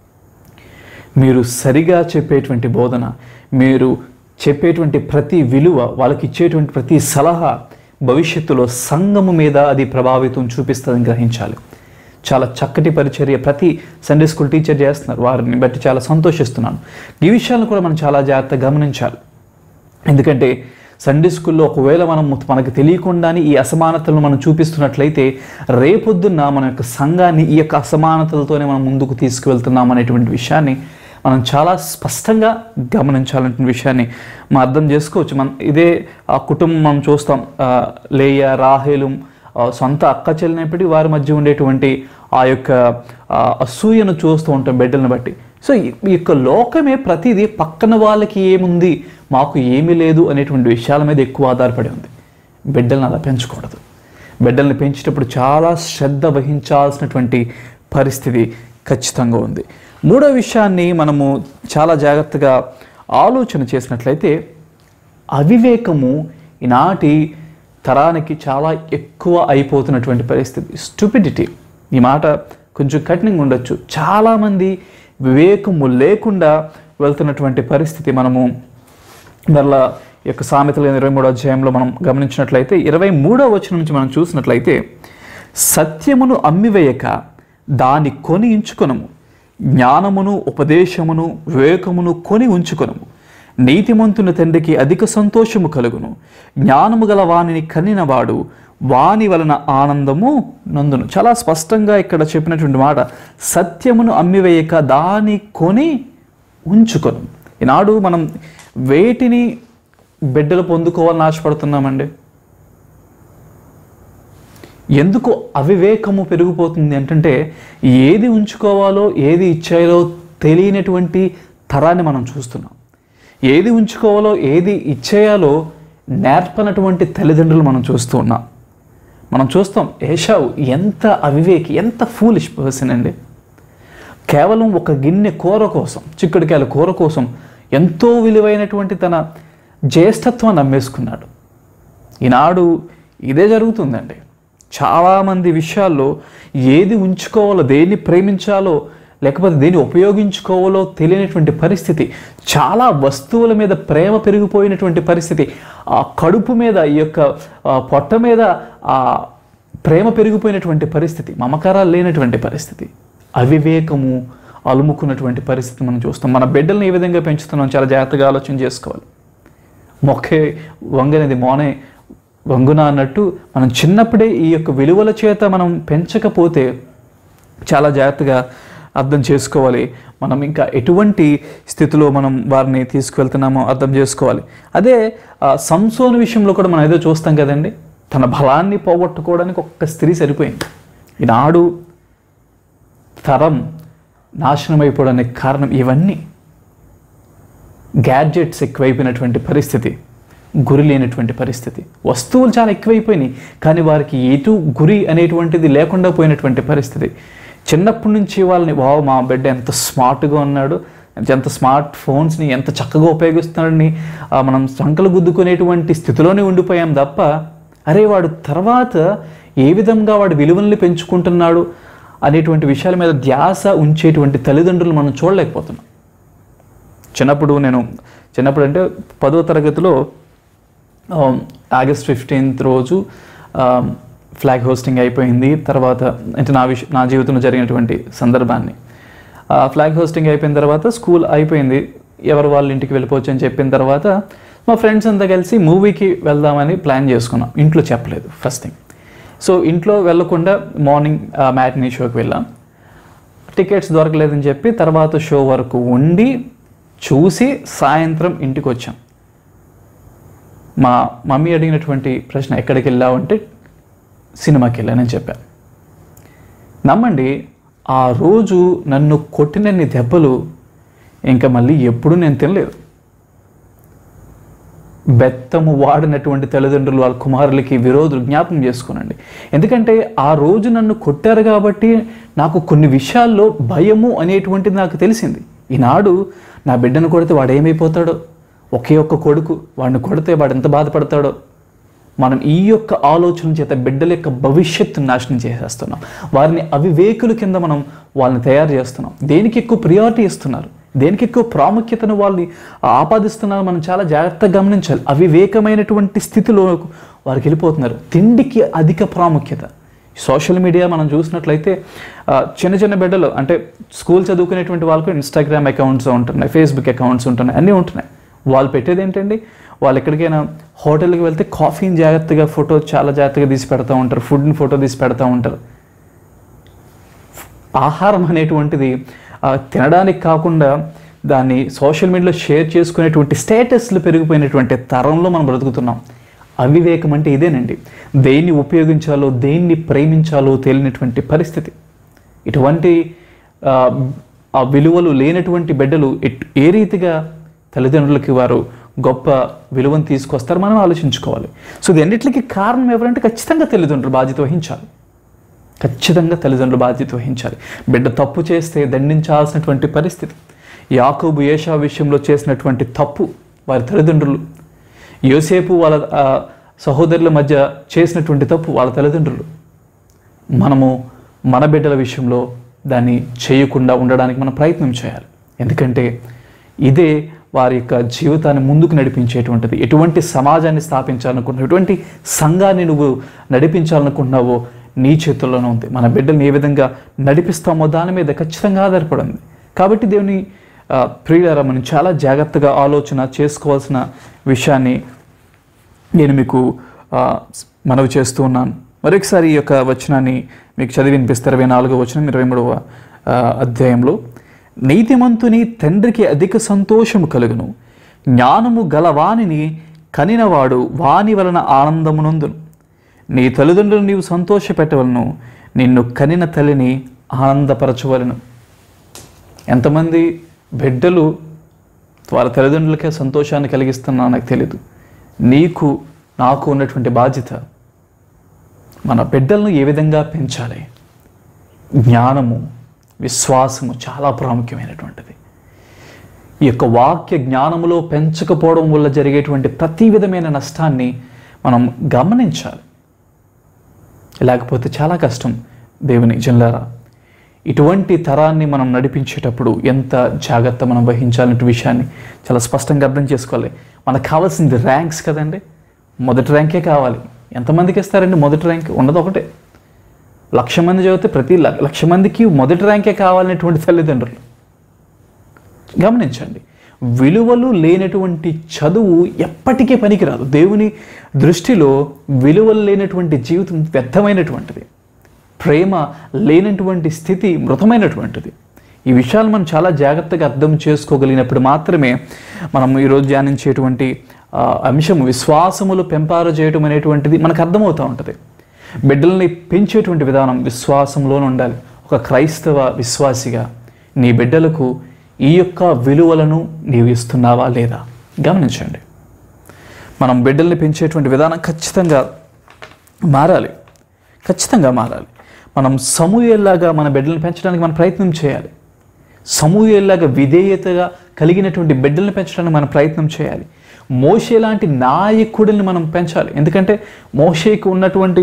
మీరు సరిగా చెప్పేటువంటి బోధన మీరు చెప్పేటువంటి ప్రతి విలువ వాళ్ళకి ఇచ్చేటువంటి ప్రతి సలహా భవిష్యత్తులో సంఘము మీద అది ప్రభావితం చూపిస్తుందని గ్రహించాలి చాలా చక్కటి పరిచర్య ప్రతి సండే స్కూల్ టీచర్ చేస్తున్నారు వారిని బట్టి చాలా సంతోషిస్తున్నాను ఈ విషయాలను కూడా మనం చాలా జాగ్రత్తగా గమనించాలి ఎందుకంటే సండే స్కూల్లో ఒకవేళ మనం మనకు తెలియకుండానే ఈ అసమానతలను మనం చూపిస్తున్నట్లయితే రేపొద్దున్న మన యొక్క సంఘాన్ని ఈ యొక్క అసమానతలతోనే మనం ముందుకు తీసుకువెళ్తున్నాం అనేటువంటి విషయాన్ని మనం చాలా స్పష్టంగా గమనించాలనే విషయాన్ని మనం అర్థం చేసుకోవచ్చు మన ఇదే ఆ కుటుంబం మనం చూస్తాం ఆ, లేయ రాహేలు ఆ, సొంత అక్క చెల్లినప్పటికీ వారి మధ్య ఉండేటువంటి ఆ యొక్క ఆ, అసూయను చూస్తూ ఉంటాం బిడ్డలను బట్టి సో ఈ ఈ యొక్క లోకమే ప్రతిదీ పక్కన వాళ్ళకి ఏముంది మాకు ఏమీ లేదు అనేటువంటి విషయాల మీద ఎక్కువ ఆధారపడి ఉంది బిడ్డలను అలా పెంచకూడదు బిడ్డల్ని పెంచేటప్పుడు చాలా శ్రద్ధ వహించాల్సినటువంటి పరిస్థితి ఖచ్చితంగా ఉంది మూడో విషయాన్ని మనము చాలా జాగ్రత్తగా ఆలోచన చేసినట్లయితే అవివేకము ఈనాటి తరానికి చాలా ఎక్కువ అయిపోతున్నటువంటి పరిస్థితి స్టూపిడిటీ ఈ మాట కొంచెం కఠినంగా ఉండొచ్చు చాలామంది వివేకము లేకుండా వెళ్తున్నటువంటి పరిస్థితి మనము మరలా ఈ యొక్క సామెతల ఇరవై మూడో అధ్యాయంలో మనం గమనించినట్లయితే ఇరవై మూడో వచనం నుంచి మనం చూసినట్లయితే సత్యమును అమ్మివేయక దాని కొని ఉంచుకొనము జ్ఞానమును ఉపదేశమును వివేకమును కొని ఉంచుకొనము నీతిమంతుని తండ్రికి అధిక సంతోషము కలుగును జ్ఞానము గల వానిని కనినవాడు వాని వలన ఆనందము నందును చాలా స్పష్టంగా ఇక్కడ చెప్పినటువంటి మాట సత్యమును అమ్మివేయక దాని కొని ఉంచుకొను ఈనాడు మనం వేటిని బిడ్డలు పొందుకోవాలని ఆశపడుతున్నామండి ఎందుకు అవివేకము పెరిగిపోతుంది అంటే ఏది ఉంచుకోవాలో ఏది ఇచ్చేయాలో తెలియనటువంటి తరాన్ని మనం చూస్తున్నాం ఏది ఉంచుకోవాలో ఏది ఇచ్చేయాలో నేర్పనటువంటి తల్లిదండ్రులు మనం చూస్తూ ఉన్నాం మనం చూస్తాం ఏషావు ఎంత అవివేకి ఎంత ఫూలిష్ పర్సన్ అండి కేవలం ఒక గిన్నె కూర కోసం చిక్కుడుకాయల కూర కోసం ఎంతో విలువైనటువంటి తన జ్యేష్ఠత్వాన్ని అమ్మేసుకున్నాడు ఈనాడు ఇదే జరుగుతుందండి చాలామంది విషయాల్లో ఏది ఉంచుకోవాలో దేన్ని ప్రేమించాలో లేకపోతే దేన్ని ఉపయోగించుకోవాలో తెలియనటువంటి పరిస్థితి చాలా వస్తువుల మీద ప్రేమ పెరిగిపోయినటువంటి పరిస్థితి ఆ కడుపు మీద ఈ యొక్క ఆ, పొట్ట మీద ఆ ప్రేమ పెరిగిపోయినటువంటి పరిస్థితి మమకారాలు లేనటువంటి పరిస్థితి అవివేకము అలుముకున్నటువంటి పరిస్థితి మనం చూస్తాం మన బిడ్డల్ని ఏ విధంగా పెంచుతున్నాం చాలా జాగ్రత్తగా ఆలోచన చేసుకోవాలి మొక్కే వంగనేది మోనే వంగున అన్నట్టు మనం చిన్నప్పుడే ఈ యొక్క విలువల చేత మనం పెంచకపోతే చాలా జాగ్రత్తగా అర్థం చేసుకోవాలి మనం ఇంకా ఎటువంటి స్థితిలో మనం వారిని తీసుకువెళ్తున్నామో అర్థం చేసుకోవాలి అదే ఆ, సంసోను విషయంలో కూడా మనం ఏదో చూస్తాం కదండి తన బలాన్ని పోగొట్టుకోవడానికి ఒక్క స్త్రీ సరిపోయింది ఈనాడు తరం నాశనం అయిపోవడానికి కారణం ఇవన్నీ గ్యాడ్జెట్స్ ఎక్కువైపోయినటువంటి పరిస్థితి గురి లేనటువంటి పరిస్థితి వస్తువులు చాలా ఎక్కువైపోయినాయి కానీ వారికి ఎటు గురి అనేటువంటిది లేకుండా పోయినటువంటి పరిస్థితి చిన్నప్పటి నుంచి వాళ్ళని వావ్ మా బిడ్డ ఎంత స్మార్ట్గా ఉన్నాడు ఎంత స్మార్ట్ ఫోన్స్ని ఎంత చక్కగా ఉపయోగిస్తున్నాడని ఆ, మనం సంకలు గుద్దుకునేటువంటి స్థితిలోనే ఉండిపోయాం తప్ప అరే వాడు తర్వాత ఏ విధంగా వాడు విలువల్ని పెంచుకుంటున్నాడు అనేటువంటి విషయాల మీద ధ్యాస ఉంచేటువంటి తల్లిదండ్రులు మనం చూడలేకపోతున్నాం చిన్నప్పుడు నేను చిన్నప్పుడు అంటే పదో తరగతిలో ఆ, ఆగస్ట్ ఫిఫ్టీన్త్ రోజు ఆ, ఫ్లాగ్ హోస్టింగ్ అయిపోయింది తర్వాత అంటే నా విష నా జీవితంలో జరిగినటువంటి సందర్భాన్ని ఆ, ఫ్లాగ్ హోస్టింగ్ అయిపోయిన తర్వాత స్కూల్ అయిపోయింది ఎవరు వాళ్ళ ఇంటికి వెళ్ళిపోవచ్చు అని చెప్పిన తర్వాత మా ఫ్రెండ్స్ అంతా కలిసి మూవీకి వెళ్దామని ప్లాన్ చేసుకున్నాం ఇంట్లో చెప్పలేదు ఫస్ట్ థింగ్ సో ఇంట్లో వెళ్ళకుండా మార్నింగ్ మ్యాట్నీ షోకి వెళ్ళాం టికెట్స్ దొరకలేదని చెప్పి తర్వాత షో వరకు ఉండి చూసి సాయంత్రం ఇంటికి వచ్చాం మా మమ్మీ అడిగినటువంటి ప్రశ్న ఎక్కడికి వెళ్ళావు అంటే సినిమాకి వెళ్ళానని చెప్పాను నమ్మండి ఆ రోజు నన్ను కొట్టినన్ని దెబ్బలు ఇంకా మళ్ళీ ఎప్పుడూ నేను తినలేదు బెత్తము వాడినటువంటి తల్లిదండ్రులు వాళ్ళ కుమారులకి విరోధులు జ్ఞాపకం చేసుకోనండి ఎందుకంటే ఆ రోజు నన్ను కొట్టారు కాబట్టి నాకు కొన్ని విషయాల్లో భయము అనేటువంటిది నాకు తెలిసింది ఈనాడు నా బిడ్డను కొడితే వాడు ఏమైపోతాడో ఒకే ఒక్క కొడుకు వాడిని కొడితే వాడు ఎంత బాధపడతాడో మనం ఈ యొక్క ఆలోచన చేత బిడ్డల యొక్క భవిష్యత్తు నాశనం చేసేస్తున్నాం వారిని అవివేకుల కింద మనం వాళ్ళని తయారు చేస్తున్నాం దేనికి ఎక్కువ ప్రియారిటీ ఇస్తున్నారు దేనికి ఎక్కువ ప్రాముఖ్యతను వాళ్ళని ఆపాదిస్తున్నారు మనం చాలా జాగ్రత్తగా గమనించాలి అవివేకమైనటువంటి స్థితిలో వారికి వెళ్ళిపోతున్నారు తిండికి అధిక ప్రాముఖ్యత సోషల్ మీడియా మనం చూసినట్లయితే ఆ, చిన్న చిన్న బిడ్డలు అంటే స్కూల్ చదువుకునేటువంటి వాళ్ళకు ఇన్స్టాగ్రామ్ అకౌంట్స్ ఉంటున్నాయి ఫేస్బుక్ అకౌంట్స్ ఉంటున్నాయి అన్నీ ఉంటున్నాయి వాళ్ళు పెట్టేది ఏంటండి వాళ్ళు ఎక్కడికైనా హోటల్కి వెళ్తే కాఫీని జాగ్రత్తగా ఫోటో చాలా జాగ్రత్తగా తీసి పెడతా ఉంటారు ఫుడ్ని ఫోటో తీసి పెడతా ఉంటారు ఆహారం అనేటువంటిది ఆ, తినడానికి కాకుండా దాన్ని సోషల్ మీడియాలో షేర్ చేసుకునేటువంటి స్టేటస్లు పెరిగిపోయినటువంటి తరంలో మనం బ్రతుకుతున్నాం అవివేకం అంటే ఇదేనండి దేన్ని ఉపయోగించాలో దేన్ని ప్రేమించాలో తెలియనటువంటి పరిస్థితి ఇటువంటి ఆ, ఆ విలువలు లేనటువంటి బిడ్డలు ఎట్- ఏ రీతిగా తల్లిదండ్రులకి వారు గొప్ప విలువను తీసుకొస్తారు మనం ఆలోచించుకోవాలి సో దీన్నిటికి కారణం ఎవరంటే ఖచ్చితంగా తల్లిదండ్రులు బాధ్యత వహించాలి ఖచ్చితంగా తల్లిదండ్రులు బాధ్యత వహించాలి బిడ్డ తప్పు చేస్తే దండించాల్సినటువంటి పరిస్థితి యాకోబు ఏషా విషయంలో చేసినటువంటి తప్పు వారి తల్లిదండ్రులు యోసేపు వాళ్ళ ఆ, సహోదరుల మధ్య చేసినటువంటి తప్పు వాళ్ళ తల్లిదండ్రులు మనము మన బిడ్డల విషయంలో దాన్ని చేయకుండా ఉండడానికి మనం ప్రయత్నం చేయాలి ఎందుకంటే ఇదే వారి యొక్క జీవితాన్ని ముందుకు నడిపించేటువంటిది ఎటువంటి సమాజాన్ని స్థాపించాలనుకుంటున్నావు ఎటువంటి సంఘాన్ని నువ్వు నడిపించాలనుకుంటున్నావో నీ చేతుల్లోనే ఉంది మన బిడ్డల్ని ఏ విధంగా నడిపిస్తామో దాని మీద ఖచ్చితంగా ఆధారపడింది కాబట్టి దేవుని ఆ, ప్రియులారా మనం చాలా జాగ్రత్తగా ఆలోచన చేసుకోవాల్సిన విషయాన్ని నేను మీకు ఆ, మనవి చేస్తూ ఉన్నాను మరొకసారి ఈ యొక్క వచనాన్ని మీకు చదివి వినిపిస్తారు ఇరవై నాలుగో వచనం ఇరవై మూడవ ఆ, అధ్యాయంలో నీతిమంతుని తండ్రికి అధిక సంతోషము కలుగును జ్ఞానము గలవానిని కనినవాడు వాని వలన ఆనందమునందును నీ తల్లిదండ్రులు నీవు సంతోషపెట్టవలను నిన్ను కనిన తల్లిని ఆనందపరచవలను ఎంతమంది బిడ్డలు వాళ్ళ తల్లిదండ్రులకే సంతోషాన్ని కలిగిస్తున్నా నాకు తెలియదు నీకు నాకు ఉన్నటువంటి బాధ్యత మన బిడ్డలను ఏ విధంగా పెంచాలి జ్ఞానము విశ్వాసము చాలా ప్రాముఖ్యమైనటువంటిది ఈ యొక్క వాక్య జ్ఞానములో పెంచకపోవడం వల్ల జరిగేటువంటి ప్రతి విధమైన నష్టాన్ని మనం గమనించాలి లేకపోతే చాలా కష్టం దేవుని జన్లారా ఇటువంటి తరాన్ని మనం నడిపించేటప్పుడు ఎంత జాగ్రత్త మనం వహించాలనే విషయాన్ని చాలా స్పష్టంగా అర్థం చేసుకోవాలి మనకు కావాల్సింది ర్యాంక్స్ కదండి మొదటి ర్యాంకే కావాలి ఎంతమందికి ఇస్తారండి మొదటి ర్యాంక్ ఉన్నది ఒకటే లక్ష మంది చదివితే ప్రతి ల- లక్ష మందికి మొదటి ర్యాంకే కావాలనేటువంటి తల్లిదండ్రులు గమనించండి విలువలు లేనటువంటి చదువు ఎప్పటికీ పనికిరాదు దేవుని దృష్టిలో విలువలు లేనటువంటి జీవితం వ్యర్థమైనటువంటిది ప్రేమ లేనటువంటి స్థితి మృతమైనటువంటిది ఈ విషయాలు మనం చాలా జాగ్రత్తగా అర్థం చేసుకోగలిగినప్పుడు మాత్రమే మనం ఈరోజు ధ్యానించేటువంటి ఆ, అంశం విశ్వాసములు పెంపార చేయటం అనేటువంటిది మనకు అర్థమవుతూ ఉంటుంది బిడ్డల్ని పెంచేటువంటి విధానం విశ్వాసంలోనే ఉండాలి ఒక క్రైస్తవ విశ్వాసిగా నీ బిడ్డలకు ఈ యొక్క విలువలను నీవు ఇస్తున్నావా లేదా గమనించండి మనం బిడ్డల్ని పెంచేటువంటి విధానం ఖచ్చితంగా మారాలి ఖచ్చితంగా మారాలి మనం సమూహల్లాగా మన బిడ్డల్ని పెంచడానికి మనం ప్రయత్నం చేయాలి సమూహల్లాగా విధేయతగా కలిగినటువంటి బిడ్డల్ని పెంచడానికి మనం ప్రయత్నం చేయాలి మోషే లాంటి నాయకుడిని మనం పెంచాలి ఎందుకంటే మోషేకి ఉన్నటువంటి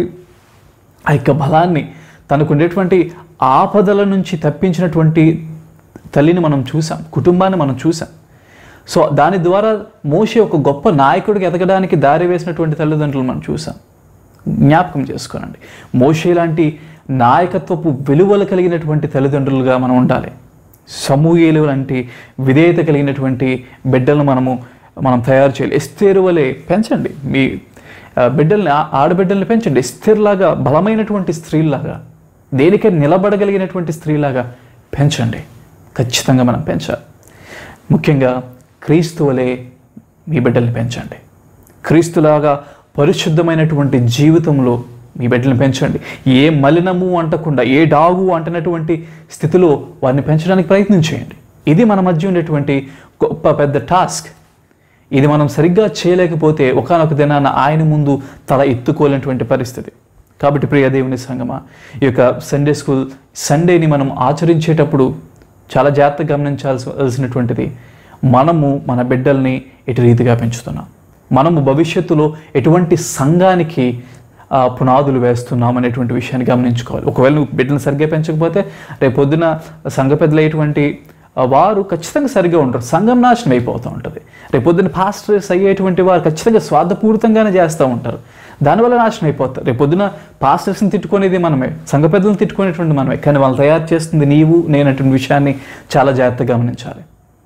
ఆ యొక్క బలాన్ని తనకు ఉండేటువంటి ఆపదల నుంచి తప్పించినటువంటి తల్లిని మనం చూసాం కుటుంబాన్ని మనం చూసాం సో దాని ద్వారా మోషే ఒక గొప్ప నాయకుడికి ఎదగడానికి దారి వేసినటువంటి తల్లిదండ్రులు మనం చూసాం జ్ఞాపకం చేసుకోనండి మోషే లాంటి నాయకత్వపు విలువలు కలిగినటువంటి తల్లిదండ్రులుగా మనం ఉండాలి సమూహేలు లాంటి విధేయత కలిగినటువంటి బిడ్డలను మనము మనం తయారు చేయాలి ఎస్తేరు వలె పెంచండి మీ ఆ, బిడ్డల్ని ఆ- ఆడబిడ్డల్ని పెంచండి ఎస్తేరులాగా బలమైనటువంటి స్త్రీలాగా దేనికై నిలబడగలిగినటువంటి స్త్రీలాగా పెంచండి ఖచ్చితంగా మనం పెంచాలి ముఖ్యంగా క్రీస్తు వలె మీ బిడ్డల్ని పెంచండి క్రీస్తులాగా పరిశుద్ధమైనటువంటి జీవితంలో మీ బిడ్డల్ని పెంచండి ఏ మలినము అంటకుండా ఏ డాగు అంటనటువంటి స్థితిలో వారిని పెంచడానికి ప్రయత్నం చేయండి ఇది మన మధ్య ఉండేటువంటి గొప్ప పెద్ద టాస్క్ ఇది మనం సరిగ్గా చేయలేకపోతే ఒకనొక దినాన ఆయన ముందు తల ఎత్తుకోలేనటువంటి పరిస్థితి కాబట్టి ప్రియ దేవుని సంగమా ఈ యొక్క సండే స్కూల్ సండేని మనం ఆచరించేటప్పుడు చాలా జాగ్రత్తగా గమనించాల్సినటువంటిది మనము మన బిడ్డల్ని ఎటు రీతిగా పెంచుతున్నాం మనము భవిష్యత్తులో ఎటువంటి సంఘానికి ఆ, పునాదులు వేస్తున్నాం అనేటువంటి విషయాన్ని గమనించుకోవాలి ఒకవేళ నువ్వు బిడ్డలను సరిగ్గా పెంచకపోతే రేపు పొద్దున సంఘ పెద్దలైనటువంటి ఆ, వారు ఖచ్చితంగా సరిగ్గా ఉంటారు సంఘం నాశనం అయిపోతూ ఉంటుంది రేపు పొద్దున్న పాస్టర్స్ అయ్యేటువంటి వారు ఖచ్చితంగా స్వార్థపూరితంగానే చేస్తూ ఉంటారు దానివల్ల నాశనం అయిపోతారు రేపు పొద్దున పాస్టర్స్ని తిట్టుకునేది మనమే సంఘ పెద్దలను తిట్టుకునేటువంటి మనమే కానీ వాళ్ళు తయారు చేస్తుంది నీవు నేనటువంటి విషయాన్ని చాలా జాగ్రత్తగా గమనించాలి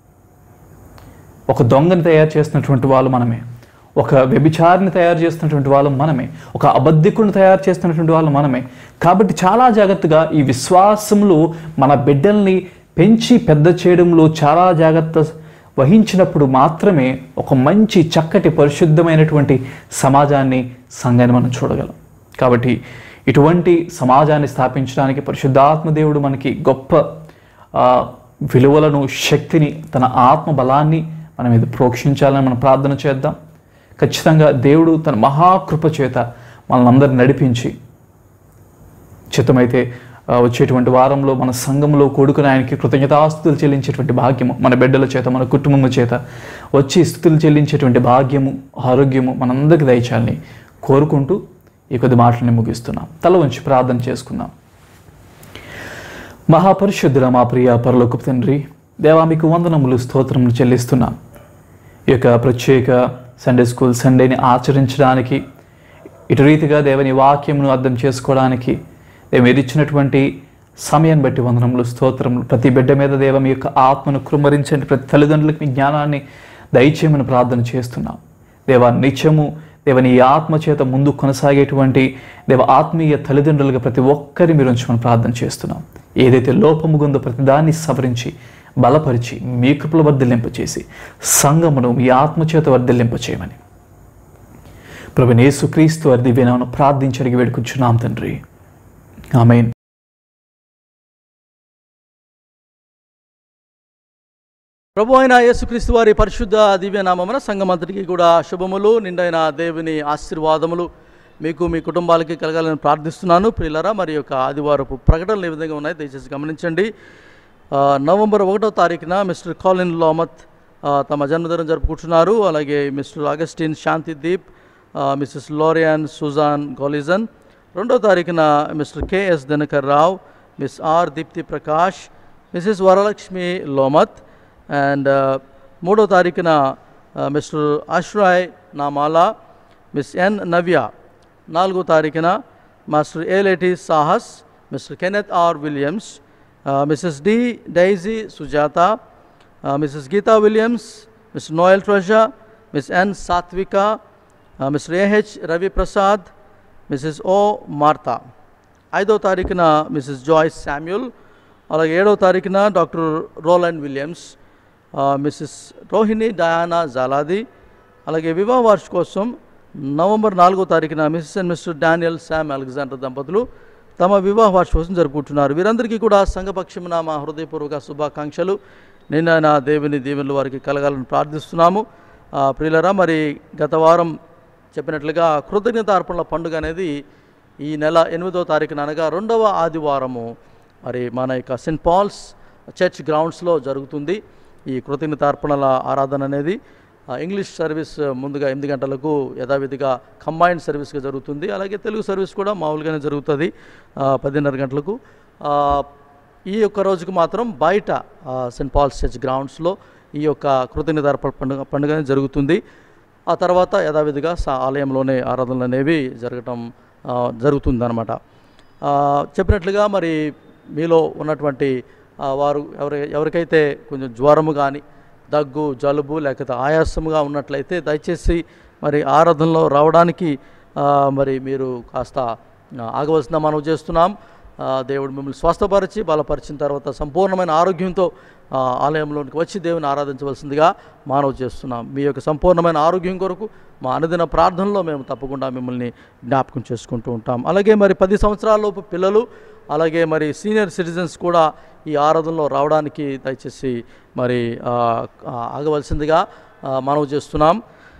ఒక దొంగని తయారు చేస్తున్నటువంటి వాళ్ళు మనమే ఒక వ్యభిచారిని తయారు చేస్తున్నటువంటి వాళ్ళు మనమే ఒక అబద్ధికుని తయారు చేస్తున్నటువంటి వాళ్ళు మనమే కాబట్టి చాలా జాగ్రత్తగా ఈ విశ్వాసంలో మన బిడ్డల్ని పెంచి పెద్ద చేయడంలో చాలా జాగ్రత్త వహించినప్పుడు మాత్రమే ఒక మంచి చక్కటి పరిశుద్ధమైనటువంటి సమాజాన్ని సంఘాన్ని మనం చూడగలం కాబట్టి ఇటువంటి సమాజాన్ని స్థాపించడానికి పరిశుద్ధాత్మ దేవుడు మనకి గొప్ప ఆ, విలువలను శక్తిని తన ఆత్మ బలాన్ని మన మీద ప్రోక్షించాలని మనం ప్రార్థన చేద్దాం ఖచ్చితంగా దేవుడు తన మహాకృప చేత మనల్ని నడిపించి చిత్తమైతే ఆ, వచ్చేటువంటి వారంలో మన సంఘంలో కూడుకుని ఆయనకి కృతజ్ఞతాస్తుతులు చెల్లించేటువంటి భాగ్యము మన బిడ్డల చేత మన కుటుంబం చేత వచ్చి స్థుతులు చెల్లించేటువంటి భాగ్యము ఆరోగ్యము మనందరికీ దయచాలని కోరుకుంటూ ఈ కొద్ది మాటలని ముగిస్తున్నాం తల ఉంచి ప్రార్థన చేసుకుందాం మహాపరిశుద్ధుల మా ప్రియ పరలోకపు తండ్రి దేవా మీకు వందనములు స్తోత్రములు చెల్లిస్తున్నాం ఈ యొక్క ప్రత్యేక సండే స్కూల్ సండేని ఆచరించడానికి ఇటు రీతిగా దేవుని వాక్యమును అర్థం చేసుకోవడానికి దేవ మీరు ఇచ్చినటువంటి సమయాన్ని బట్టి వందనములు స్తోత్రములు ప్రతి బిడ్డ మీద దేవ మీ యొక్క ఆత్మను కృమ్మరించండి ప్రతి తల్లిదండ్రులకు మీ జ్ఞానాన్ని దయచేయమని ప్రార్థన చేస్తున్నాం దేవా నిత్యము దేవని ఈ ఆత్మ చేత ముందు కొనసాగేటువంటి దేవ ఆత్మీయ తల్లిదండ్రులుగా ప్రతి ఒక్కరి మీరు ఉంచమని ప్రార్థన చేస్తున్నాం ఏదైతే లోపము ఉందో ప్రతి దాన్ని సవరించి బలపరిచి మీ కృపల వర్ధిల్లింపచేసి సంఘమును మీ ఆత్మ చేత వర్ధిల్లింపచేయమని ప్రభు యేసుక్రీస్తు వారి దివ్యనామను ప్రార్థించడికి వేడుకుంటున్నాం తండ్రి ఆమెన్ ప్రభు అయిన యేసుక్రీస్తు వారి పరిశుద్ధ దివ్య నామమున సంఘమంతటికి కూడా శుభములు నిండైన దేవుని ఆశీర్వాదములు మీకు మీ కుటుంబాలకి కలగాలని ప్రార్థిస్తున్నాను ప్రియులరా మరి యొక్క ఆదివారపు ప్రకటనలు ఏ విధంగా ఉన్నాయి దయచేసి గమనించండి ఆ, నవంబర్ ఒకటో తారీఖున మిస్టర్ కాలిన్ లోమత్ ఆ, తమ జన్మదినం జరుపుకుంటున్నారు అలాగే మిస్టర్ అగస్టిన్ శాంతిదీప్ ఆ, మిస్సెస్ లోరియాన్ సుజాన్ గోలిజన్ రెండో తారీఖున Mr KS Dinakar Rao miss R Deepthi Prakash Mrs Varalakshmi లోమత్ అండ్ మూడో తారీఖున మిస్టర్ అష్రాయ్ నామాలా మిస్ ఎన్ నవ్య నాలుగో తారీఖున master Eleti Sahas Mr Kenneth R Williams Mrs D Daisy Sujatha Mrs Geetha Williams miss Noel ట్రోజా miss N Sathvika Mr AH Ravi Prasad Mrs O Martha ఐదో తారీఖున మిస్సెస్ జాయిస్ శామ్యుల్ అలాగే ఏడవ తారీఖున డాక్టర్ రోలాండ్ విలియమ్స్ ఆ, మిస్సెస్ రోహిణి డయానా జాలాది అలాగే వివాహ వార్షికోత్సవం నవంబర్ నాలుగో తారీఖున Mrs and Mr Daniel Sam Alexander దంపతులు తమ వివాహ వార్షికోత్సవం జరుపుకుంటున్నారు వీరందరికీ కూడా సంఘపక్షమున మా హృదయపూర్వక శుభాకాంక్షలు నిన్న నా దేవుని దీవెనలు వారికి కలగాలని ప్రార్థిస్తున్నాము ఆ, ప్రియులరా మరి గత వారం చెప్పినట్లుగా కృతజ్ఞతార్పణల పండుగ అనేది ఈ నెల ఎనిమిదో తారీఖున అనగా రెండవ ఆదివారము మరి మన యొక్క సెయింట్ పాల్స్ చర్చ్ గ్రౌండ్స్లో జరుగుతుంది ఈ కృతజ్ఞతార్పణల ఆరాధన అనేది ఆ, ఇంగ్లీష్ సర్వీస్ ముందుగా ఎనిమిది గంటలకు యథావిధిగా కంబైన్డ్ సర్వీస్గా జరుగుతుంది అలాగే తెలుగు సర్వీస్ కూడా మామూలుగానే జరుగుతుంది ఆ, పదిన్నర గంటలకు ఆ, ఈ యొక్క రోజుకు మాత్రం బయట ఆ, సెయింట్ పాల్స్ చర్చ్ గ్రౌండ్స్లో ఈ యొక్క కృతజ్ఞతార్పణ పండుగ పండుగ అనేది జరుగుతుంది ఆ తర్వాత యథావిధిగా సా- ఆలయంలోనే ఆరాధనలు అనేవి జరగటం ఆ, జరుగుతుందన్నమాట ఆ, చెప్పినట్లుగా మరి మీలో ఉన్నటువంటి ఆ, వారు ఎవరి ఎవరికైతే కొంచెం జ్వరము కానీ దగ్గు జలుబు లేకపోతే ఆయాసముగా ఉన్నట్లయితే దయచేసి మరి ఆరాధనలో రావడానికి ఆ, మరి మీరు కాస్త ఆ, ఆగవలసిన మనం చేస్తున్నాం ఆ, దేవుడు మిమ్మల్ని స్వస్థపరిచి బలపరిచిన తర్వాత సంపూర్ణమైన ఆరోగ్యంతో ఆ, ఆలయంలోనికి వచ్చి దేవుని ఆరాధించవలసిందిగా మానవ చేస్తున్నాం మీ యొక్క సంపూర్ణమైన ఆరోగ్యం కొరకు మా అనుదిన ప్రార్థనలో మేము తప్పకుండా మిమ్మల్ని జ్ఞాపకం చేసుకుంటూ ఉంటాం అలాగే మరి పది సంవత్సరాలలోపు పిల్లలు అలాగే మరి సీనియర్ సిటిజన్స్ కూడా ఈ ఆరాధనలో రావడానికి దయచేసి మరి ఆ, ఆ, ఆగవలసిందిగా ఆ, మనవి చేస్తున్నాం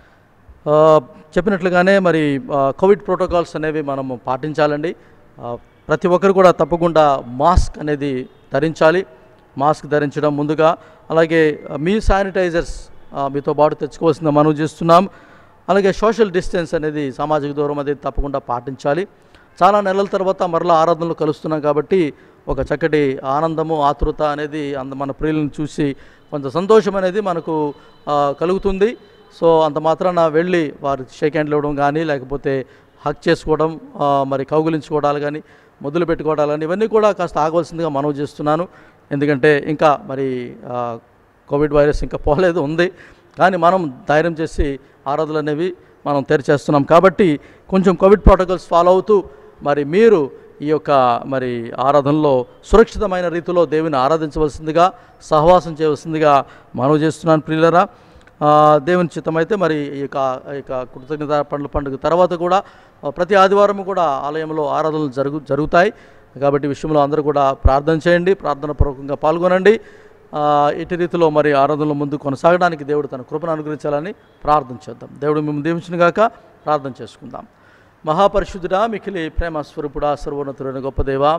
ఆ, చెప్పినట్లుగానే మరి ఆ, కోవిడ్ ప్రోటోకాల్స్ అనేవి మనము పాటించాలండి ఆ, ప్రతి ఒక్కరు కూడా తప్పకుండా మాస్క్ అనేది ధరించాలి మాస్క్ ధరించడం ముందుగా అలాగే ఆ, మీ శానిటైజర్స్ ఆ, మీతో పాటు తెచ్చుకోవాల్సింది మనం చేస్తున్నాం అలాగే సోషల్ డిస్టెన్స్ అనేది సామాజిక దూరం అనేది తప్పకుండా పాటించాలి చాలా నెలల తర్వాత మరలా ఆరాధనలు కలుస్తున్నాం కాబట్టి ఒక చక్కటి ఆనందము ఆతృత అనేది అంద మన ప్రియులను చూసి కొంత సంతోషం అనేది మనకు ఆ, కలుగుతుంది సో అంత మాత్రాన వెళ్ళి వారి షేక్ హ్యాండ్లు ఇవ్వడం కానీ లేకపోతే హక్ చేసుకోవడం ఆ, మరి కౌగులించుకోవడాలు కానీ మొదలు పెట్టుకోవడాలు కానీ ఇవన్నీ కూడా కాస్త ఆగవలసిందిగా మనవి చేస్తున్నాను ఎందుకంటే ఇంకా మరి ఆ, కోవిడ్ వైరస్ ఇంకా పోలేదు ఉంది కానీ మనం ధైర్యం చేసి ఆరాధనలు అనేవి మనం తెరిచేస్తున్నాం కాబట్టి కొంచెం కోవిడ్ ప్రోటోకాల్స్ ఫాలో అవుతూ మరి మీరు ఈ యొక్క మరి ఆరాధనలో సురక్షితమైన రీతిలో దేవుని ఆరాధించవలసిందిగా సహవాసం చేయవలసిందిగా మనవి చేస్తున్నాను ప్రియులరా ఆ, దేవుని చిత్తమైతే మరి ఈ యొక్క ఈ యొక్క కృతజ్ఞత పండ్ల పండుగ తర్వాత కూడా ఆ, ప్రతి ఆదివారం కూడా ఆలయంలో ఆరాధనలు జరుగు జరుగుతాయి కాబట్టి ఈ విషయంలో అందరూ కూడా ప్రార్థన చేయండి ప్రార్థన పూర్వకంగా పాల్గొనండి ఆ, ఇటు రీతిలో మరి ఆరాధనలో ముందు కొనసాగడానికి దేవుడు తన కృపను అనుగ్రహించాలని ప్రార్థన చేద్దాం దేవుడు మేము దీవించిన గాక ప్రార్థన చేసుకుందాం మహాపరిశుద్ధుడా మికిలి ప్రేమ స్వరూపుడా సర్వోన్నతుడైన గొప్ప దేవా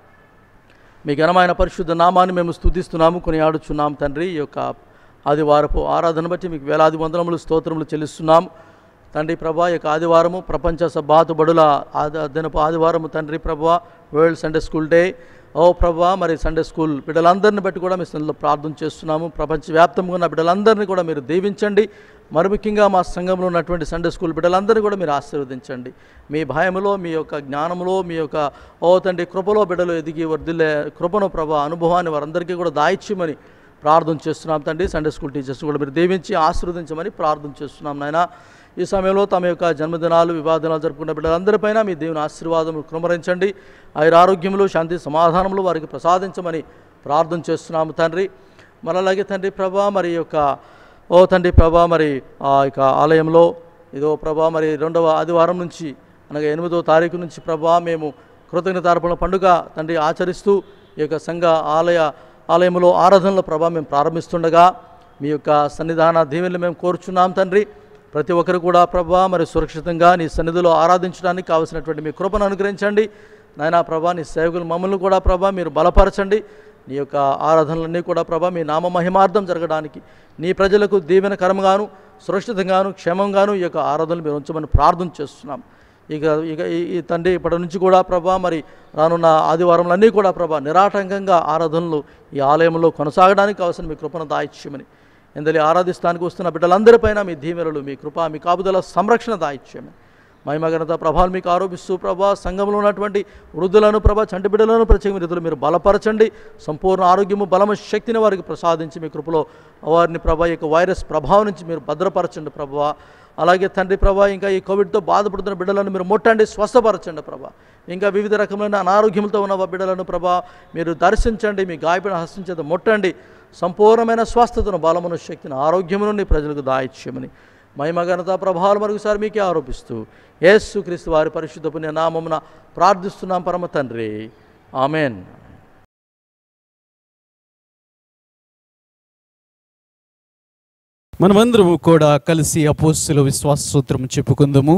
మీ ఘనమైన పరిశుద్ధ నామాన్ని మేము స్తుతిస్తున్నాము కొని ఆడుచున్నాం తండ్రి ఈ యొక్క ఆదివారపు ఆరాధన బట్టి మీకు వేలాది వందనములు స్తోత్రములు చెల్లిస్తున్నాం తండ్రి ప్రభా ఈ యొక్క ఆదివారము ప్రపంచ సబాతు బడుల ఆది దినపు ఆదివారము తండ్రి ప్రభా వరల్డ్ సండే స్కూల్ డే ఓ ప్రభా మరి సండే స్కూల్ బిడ్డలందరిని బట్టి కూడా మీ సన్నిధిలో ప్రార్థన చేస్తున్నాము ప్రపంచవ్యాప్తంగా ఉన్న బిడ్డలందరినీ కూడా మీరు దీవించండి మరి ముఖ్యంగా మా సంఘంలో ఉన్నటువంటి సండే స్కూల్ బిడ్డలందరినీ కూడా మీరు ఆశీర్వదించండి మీ భయములో మీ యొక్క జ్ఞానములో మీ యొక్క ఓ తండ్రి కృపలో బిడ్డలు ఎదిగి వర్ధిల్లే కృపను ప్రభా అనుభవాన్ని వారందరికీ కూడా దాయిచ్యమని ప్రార్థన చేస్తున్నాం తండ్రి సండే స్కూల్ టీచర్స్ కూడా మీరు దీవించి ఆశీర్వదించమని ప్రార్థన చేస్తున్నాం నాయన ఈ సమయంలో తమ యొక్క జన్మదినాలు వివాహ దినాలు జరుపుకున్న బిడ్డలందరిపైన మీ దేవుని ఆశీర్వాదం కృమరించండి ఆయన ఆరోగ్యములు శాంతి సమాధానములు వారికి ప్రసాదించమని ప్రార్థన చేస్తున్నాము తండ్రి మరి అలాగే తండ్రి ప్రభా మరి ఈ యొక్క ఓ తండ్రి ప్రభా మరి ఆ యొక్క ఆలయంలో ఇదో ప్రభా మరి రెండవ ఆదివారం నుంచి అనగా ఎనిమిదో తారీఖు నుంచి ప్రభా మేము కృతజ్ఞతార్పణ పండుగ తండ్రి ఆచరిస్తూ ఈ యొక్క సంఘ ఆలయ ఆలయంలో ఆరాధనలో ప్రభా మేము ప్రారంభిస్తుండగా మీ యొక్క సన్నిధాన దీవెనలు మేము కోరుచున్నాం తండ్రి ప్రతి ఒక్కరు కూడా ప్రభా మరి సురక్షితంగా నీ సన్నిధిలో ఆరాధించడానికి కావలసినటువంటి మీ కృపను అనుగ్రహించండి నాయనా ప్రభా నీ సేవకులు మమ్మల్ని కూడా ప్రభా మీరు బలపరచండి నీ యొక్క ఆరాధనలన్నీ కూడా ప్రభా మీ నామ మహిమార్థం జరగడానికి నీ ప్రజలకు దీవెనకరంగాను సురక్షితంగాను క్షేమంగాను ఈ యొక్క ఆరాధనలు మీరు ఉంచమని ప్రార్థన చేస్తున్నాం ఇక ఇక ఈ- ఈ తండ్రి ఇప్పటి నుంచి కూడా ప్రభా మరి రానున్న ఆదివారంలన్నీ కూడా ప్రభా నిరాటంకంగా ఆరాధనలు ఈ ఆలయంలో కొనసాగడానికి కావాల్సిన మీ కృపను దాయిత్యమని ఎందలి ఆరాధిస్తానికి వస్తున్న బిడ్డలందరిపైన మీ దీవెనలు మీ కృప మీ కాపుదల సంరక్షణ దాయిత్యమని మహిమగనత ప్రభావాలు మీకు ఆరోపిస్తూ ప్రభా సంఘంలో ఉన్నటువంటి వృద్ధులను ప్రభా చంటి బిడ్డలను ప్రత్యేక రీతిలో మీరు బలపరచండి సంపూర్ణ ఆరోగ్యము బలము శక్తిని వారికి ప్రసాదించి మీ కృపలో వారిని ప్రభా ఈ యొక్క వైరస్ ప్రభావం నుంచి మీరు భద్రపరచండి ప్రభా అలాగే తండ్రి ప్రభా ఇంకా ఈ కోవిడ్తో బాధపడుతున్న బిడ్డలను మీరు ముట్టండి స్వస్థపరచండి ప్రభా ఇంకా వివిధ రకమైన అనారోగ్యంతో ఉన్న బిడ్డలను ప్రభా మీరు దర్శించండి మీ గాయపడిన హస్తించేత ముట్టండి సంపూర్ణమైన స్వస్థతను బలమును శక్తిని ఆరోగ్యమును నీ ప్రజలకు దాయిత్యమని మహిమఘనత ప్రభావాలు మరొకసారి మీకే ఆరోపిస్తూ యేసు క్రీస్తు వారి పరిశుద్ధ పుణ్య నామమున ప్రార్థిస్తున్నాం పరమ తండ్రి ఆమెన్ మనమందరము కూడా కలిసి అపోస్తుల విశ్వాస సూత్రం చెప్పుకుందాము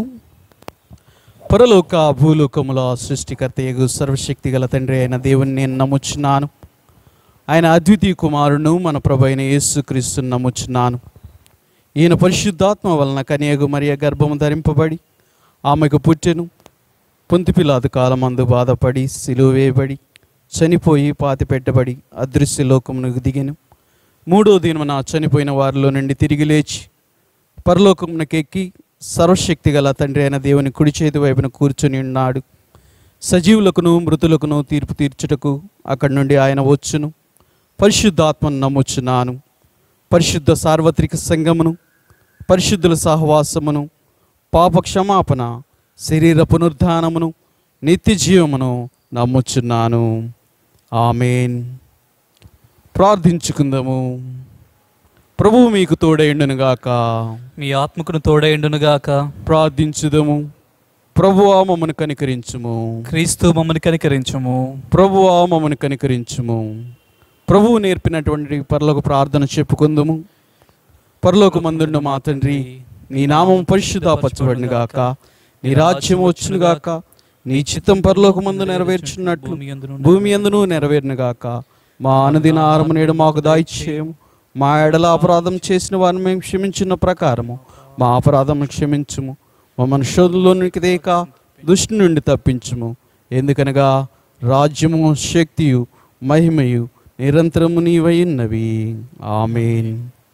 పరలోక భూలోకముల సృష్టికర్త యగు సర్వశక్తి గల తండ్రి అయిన దేవుని నేను నమ్ముచున్నాను ఆయన అద్వితీయ కుమారును మన ప్రభు అయిన యేసుక్రీస్తుని నమ్ముచున్నాను ఈయన పరిశుద్ధాత్మ వలన కనియగు మరియ గర్భము ధరింపబడి ఆమెకు పుట్టెను పొంతిపిలాదు కాలమందు బాధపడి సిలువ వేయబడి చనిపోయి పాతి పెట్టబడి అదృశ్య లోకమునకు దిగెను మూడో దినమున చనిపోయిన వారిలో నుండి తిరిగి లేచి పరలోకమునకెక్కి సర్వశక్తి గల తండ్రి అయిన దేవుని కుడి చేతి వైపున కూర్చొని ఉన్నాడు సజీవులకును మృతులకును తీర్పు తీర్చుటకు అక్కడి నుండి ఆయన వచ్చును పరిశుద్ధాత్మను నమ్ముచున్నాను పరిశుద్ధ సార్వత్రిక సంగమును పరిశుద్ధుల సహవాసమును పాప క్షమాపణ శరీర పునరుద్ధానమును నిత్య జీవమును నమ్ముచున్నాను ఆమెన్ ప్రార్థించుకుందాము ప్రభువు మీకు తోడైండునుగాక మీ ఆత్మకును తోడైండునుగాక ప్రార్థించుదము ప్రభువా మమ్మను కనికరించుము క్రీస్తు మమ్మల్ని కనికరించుము ప్రభువా మమ్మను కనికరించుము ప్రభువు నేర్పినటువంటి పరలోక ప్రార్థన చెప్పుకుందాము పరలోక మందుండు మా తండ్రి నీ నామం పరిశుద్ధపరచబడిన గాక నీ రాజ్యం వచ్చును గాక నీ చిత్తం పరలోక మందు నెరవేర్చున్నట్లు భూమి అందును నెరవేరును గాక మా అనుదిన ఆహారము నేడు మాకు దాయిచ్చేయము మా ఎడల అపరాధం చేసిన వారిని మేము క్షమించిన ప్రకారము మా అపరాధం క్షమించుము మమ్మల్ని శోధంలోనికి దేక దుష్టి నుండి తప్పించుము ఎందుకనగా రాజ్యము శక్తియు మహిమయు నిరంతరము నీవైన్నవి ఆమెన్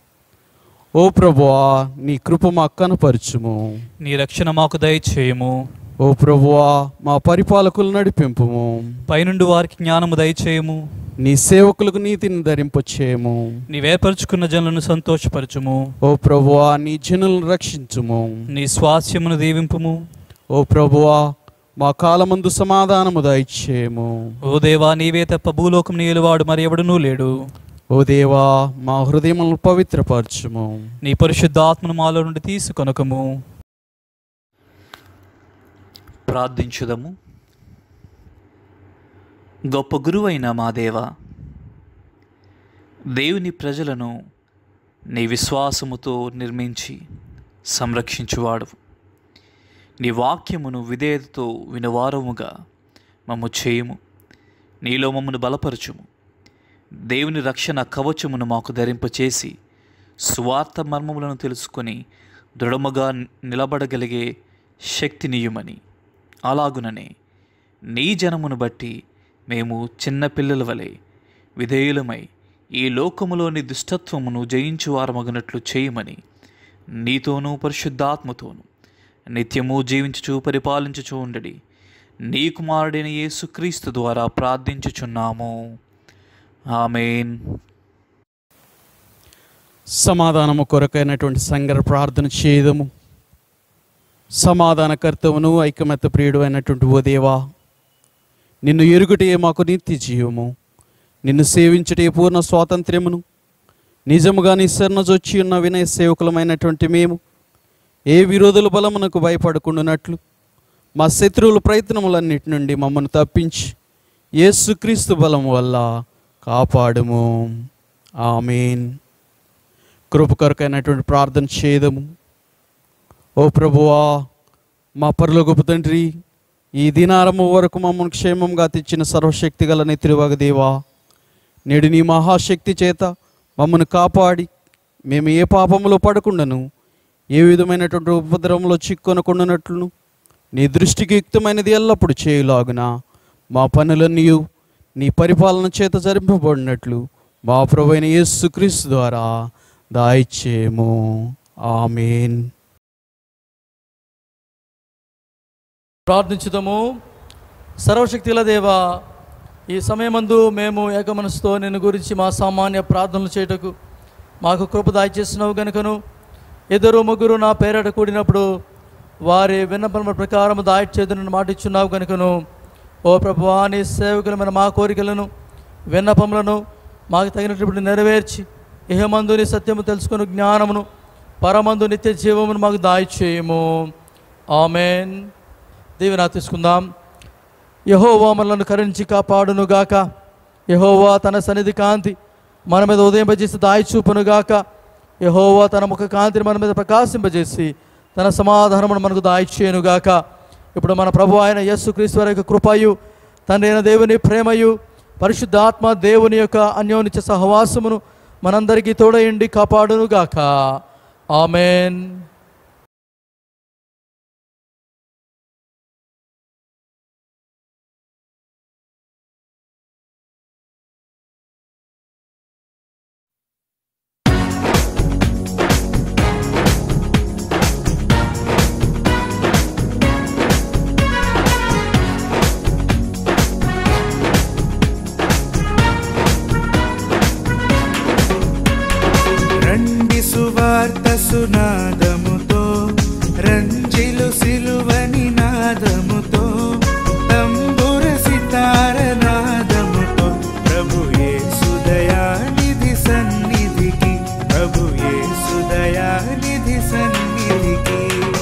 ఓ ప్రభువా నీ కృప మాకు కనపరచుము నీ రక్షణ మాకు దయచేయము ఓ ప్రభువా మా పరిపాలకులు నడిపింపుము పైనుండి వారికి జ్ఞానము దయచేయము నీ సేవకులకు నీతిని ధరింపచేయము నీవేర్పరచుకున్న జనులను సంతోషపరచుము ఓ ప్రభువా నీ జనులను రక్షించుము నీ స్వాస్యమును దీవింపుము ఓ ప్రభువా మా కాలమందు సమాధానము దయచేయము ఓ దేవా నీవే తప్ప భూలోకం నీలువాడు మరి ఎవడునూ లేడు ఓ దేవా మా హృదయములను పవిత్రపరచుము నీ పరిశుద్ధాత్మను మాలో నుండి తీసుకొనకము ప్రార్థించుదము గొప్ప గురువైన మా దేవ దేవుని ప్రజలను నీ విశ్వాసముతో నిర్మించి సంరక్షించువాడు నీ వాక్యమును విధేయతతో వినవారముగా మమ్ము చేయుము నీలో మమ్మను బలపరచుము దేవుని రక్షణ కవచమును మాకు ధరింపచేసి స్వార్థ మర్మములను తెలుసుకొని దృఢముగా నిలబడగలిగే శక్తినియుమని అలాగుననే నీ జనమును బట్టి మేము చిన్న పిల్లల వలె విధేయులమై ఈ లోకములోని దుష్టత్వమును జయించువారమగినట్లు చేయమని నీతోనూ పరిశుద్ధాత్మతోనూ నిత్యము జీవించుచు పరిపాలించుచు ఉండడి నీ కుమారుడైన యేసుక్రీస్తు ద్వారా ప్రార్థించుచున్నాము ఆమెన్ సమాధానము కొరకైనటువంటి సంగర ప్రార్థన చేయదము సమాధానకర్తవును ఐకమత్య ప్రియుడు అయినటువంటి ఓ దేవా నిన్ను ఎరుగుటే మాకు నిత్య జీవము నిన్ను సేవించటే పూర్ణ స్వాతంత్ర్యమును నిజముగా నిస్సరణజొచ్చి ఉన్న వినయ సేవకులమైనటువంటి మేము ఏ విరోధుల బలమునకు భయపడకుండానట్లు మా శత్రువుల ప్రయత్నములన్నిటి నుండి మమ్మల్ని తప్పించి యేసుక్రీస్తు బలం వల్ల కాపాడుము ఆమెన్ కృపకరకైనటువంటి ప్రార్థన చేయదము ఓ ప్రభువా మా పరలోకపు తండ్రి ఈ దినారము వరకు మమ్మల్ని క్షేమంగా తెచ్చిన సర్వశక్తి గల నెత్తిరువగ దేవా నేడు నీ మహాశక్తి చేత మమ్మల్ని కాపాడి మేము ఏ పాపములో పడకుండాను ఏ విధమైనటువంటి ఉపద్రవంలో చిక్కొనకుండానట్లును నీ దృష్టికి యుక్తమైనది ఎల్లప్పుడూ చేయులాగున మా పనులన్నీ నీ పరిపాలన చేత జరిపింపబడినట్లు మా ప్రభైన యేసుక్రీస్తు ద్వారా దాయిచ్చేము ఆమెన్ ప్రార్థించుదాము సర్వశక్తిల దేవ ఈ సమయమందు మేము ఏక మనసుతో నిన్ను గురించి మా సామాన్య ప్రార్థనలు చేయుటకు మాకు కృప దాయిచేసినావు గనుకను ఇద్దరు ముగ్గురు నా పేరట కూడినప్పుడు వారి విన్నపముల ప్రకారం దాయిచేదునని మాట ఇచ్చున్నావు గనుకను ఓ ప్రభువా నీ సేవకులమైన మా కోరికలను విన్నపములను మాకు తగినటువంటి నెరవేర్చి ఇహమందు నీ సత్యము తెలుసుకుని జ్ఞానమును పరమందు నిత్య జీవమును మాకు దాయిచేయము ఆమెన్ దీవెన తీసుకుందాం యహోవా మనలను కరుణించి కాపాడును గాక యహోవా తన సన్నిధి కాంతి మన మీద ఉదయింపజేసి దాయి చూపును గాక యహోవా తన ముఖ కాంతిని మన మీద ప్రకాశింపజేసి తన సమాధానమును మనకు దాయిచ్చేయను గాక ఇప్పుడు మన ప్రభు అయిన యేసు క్రీస్తు వారి యొక్క కృపయు తండ్రి అయిన దేవుని ప్రేమయు పరిశుద్ధాత్మ దేవుని యొక్క అన్యోన్యత సహవాసమును మనందరికీ తోడయండి కాపాడును గాక ఆమెన్ రండి సువార్త సునాదముతో రంజిలు సిలువని నాదముతో తంబుర సితార నాదముతో ప్రభు యేసుదయానిధి సన్నిధికి ప్రభు యేసుదయానిధి సన్నిధికి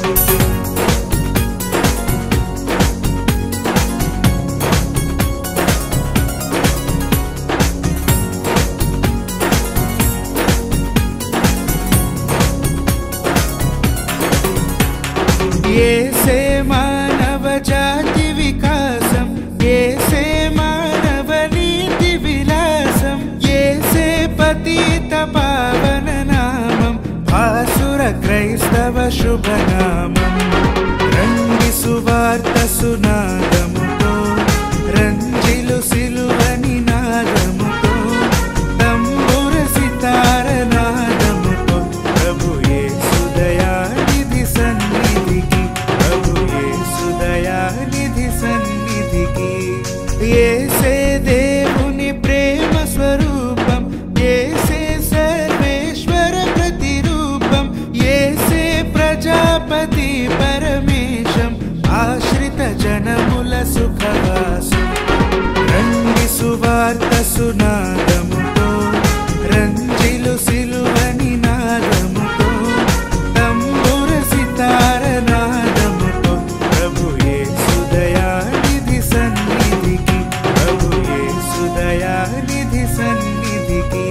ఏసే మానవ జాతి వికాసం ఏసే మానవ నీతి విలాసం ఏసే పతిత పావన నామం భాసుర క్రైస్తవ శుభనామం రండి సువార్త సునాదముతో రంజిలు సిలువని నాదముతో తంబుర సితార నాదముతో ప్రభు యేసుదయానిధి సన్నిధికి ప్రభు యేసుదయానిధి సన్నిధికి ఏసే దేవుని ప్రేమ స్వరూపం ఏసే సర్వేశ్వర ప్రతిరూపం ఏసే ప్రజాపతి పరమేశం ఆశ్రిత జనముల సుఖవాసం రండి సువార్త సునాదముతో రంజిలు సిలువని నాదముతో తంబుర సితార నాదముతో ప్రభు యేసుదయానిధి సన్నిధికి ప్రభు యేసుదయానిధి సన్నిధికి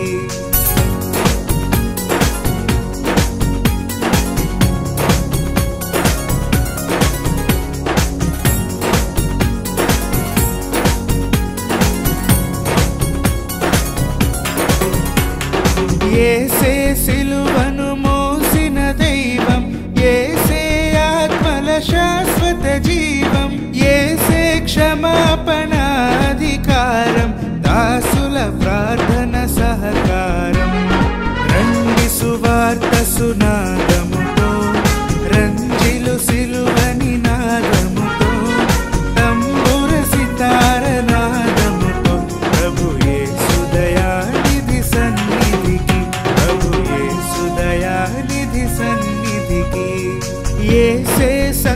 ఏసే సిలువను మోసిన దైవం ఏసే ఆత్మల శాశ్వత జీవం ఏసే క్షమాపణాధికారం దాసుల ప్రార్థన సహకారం రండి సువార్త సునాదముతో రంజిలు సిలువని నాదముతో తంబుర సితార నాదముతో ప్రభు యేసుదయానిధి సన్నిధికి ప్రభు యేసుదయానిధి సన్నిధికి ఏసే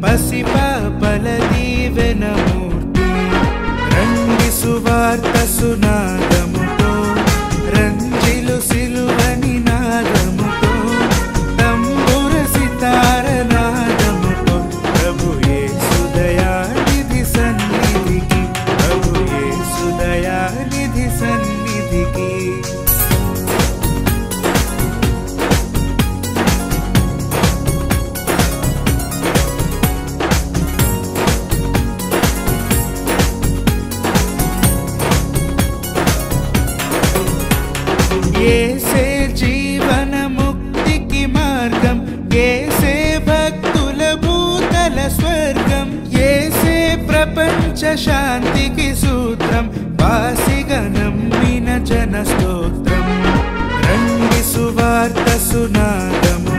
పసిపాపల దీవెనమూర్తి రండి సువార్త సునాదముతో రంజిలు సిలువని నాదముతో తంబుర సితార నాదముతో ప్రభు యేసుదయానిధి సన్నిధికి ప్రభు యేసుదయానిధి సన్నిధికి ఏసే జీవన ముక్తికి మార్గం ఏసే భక్తుల భూతల స్వర్గం ఏసే ప్రపంచ శాంతికి సూత్రం వాసిగా నమ్మిన జన స్తోత్రం రండి సువార్త సునాదము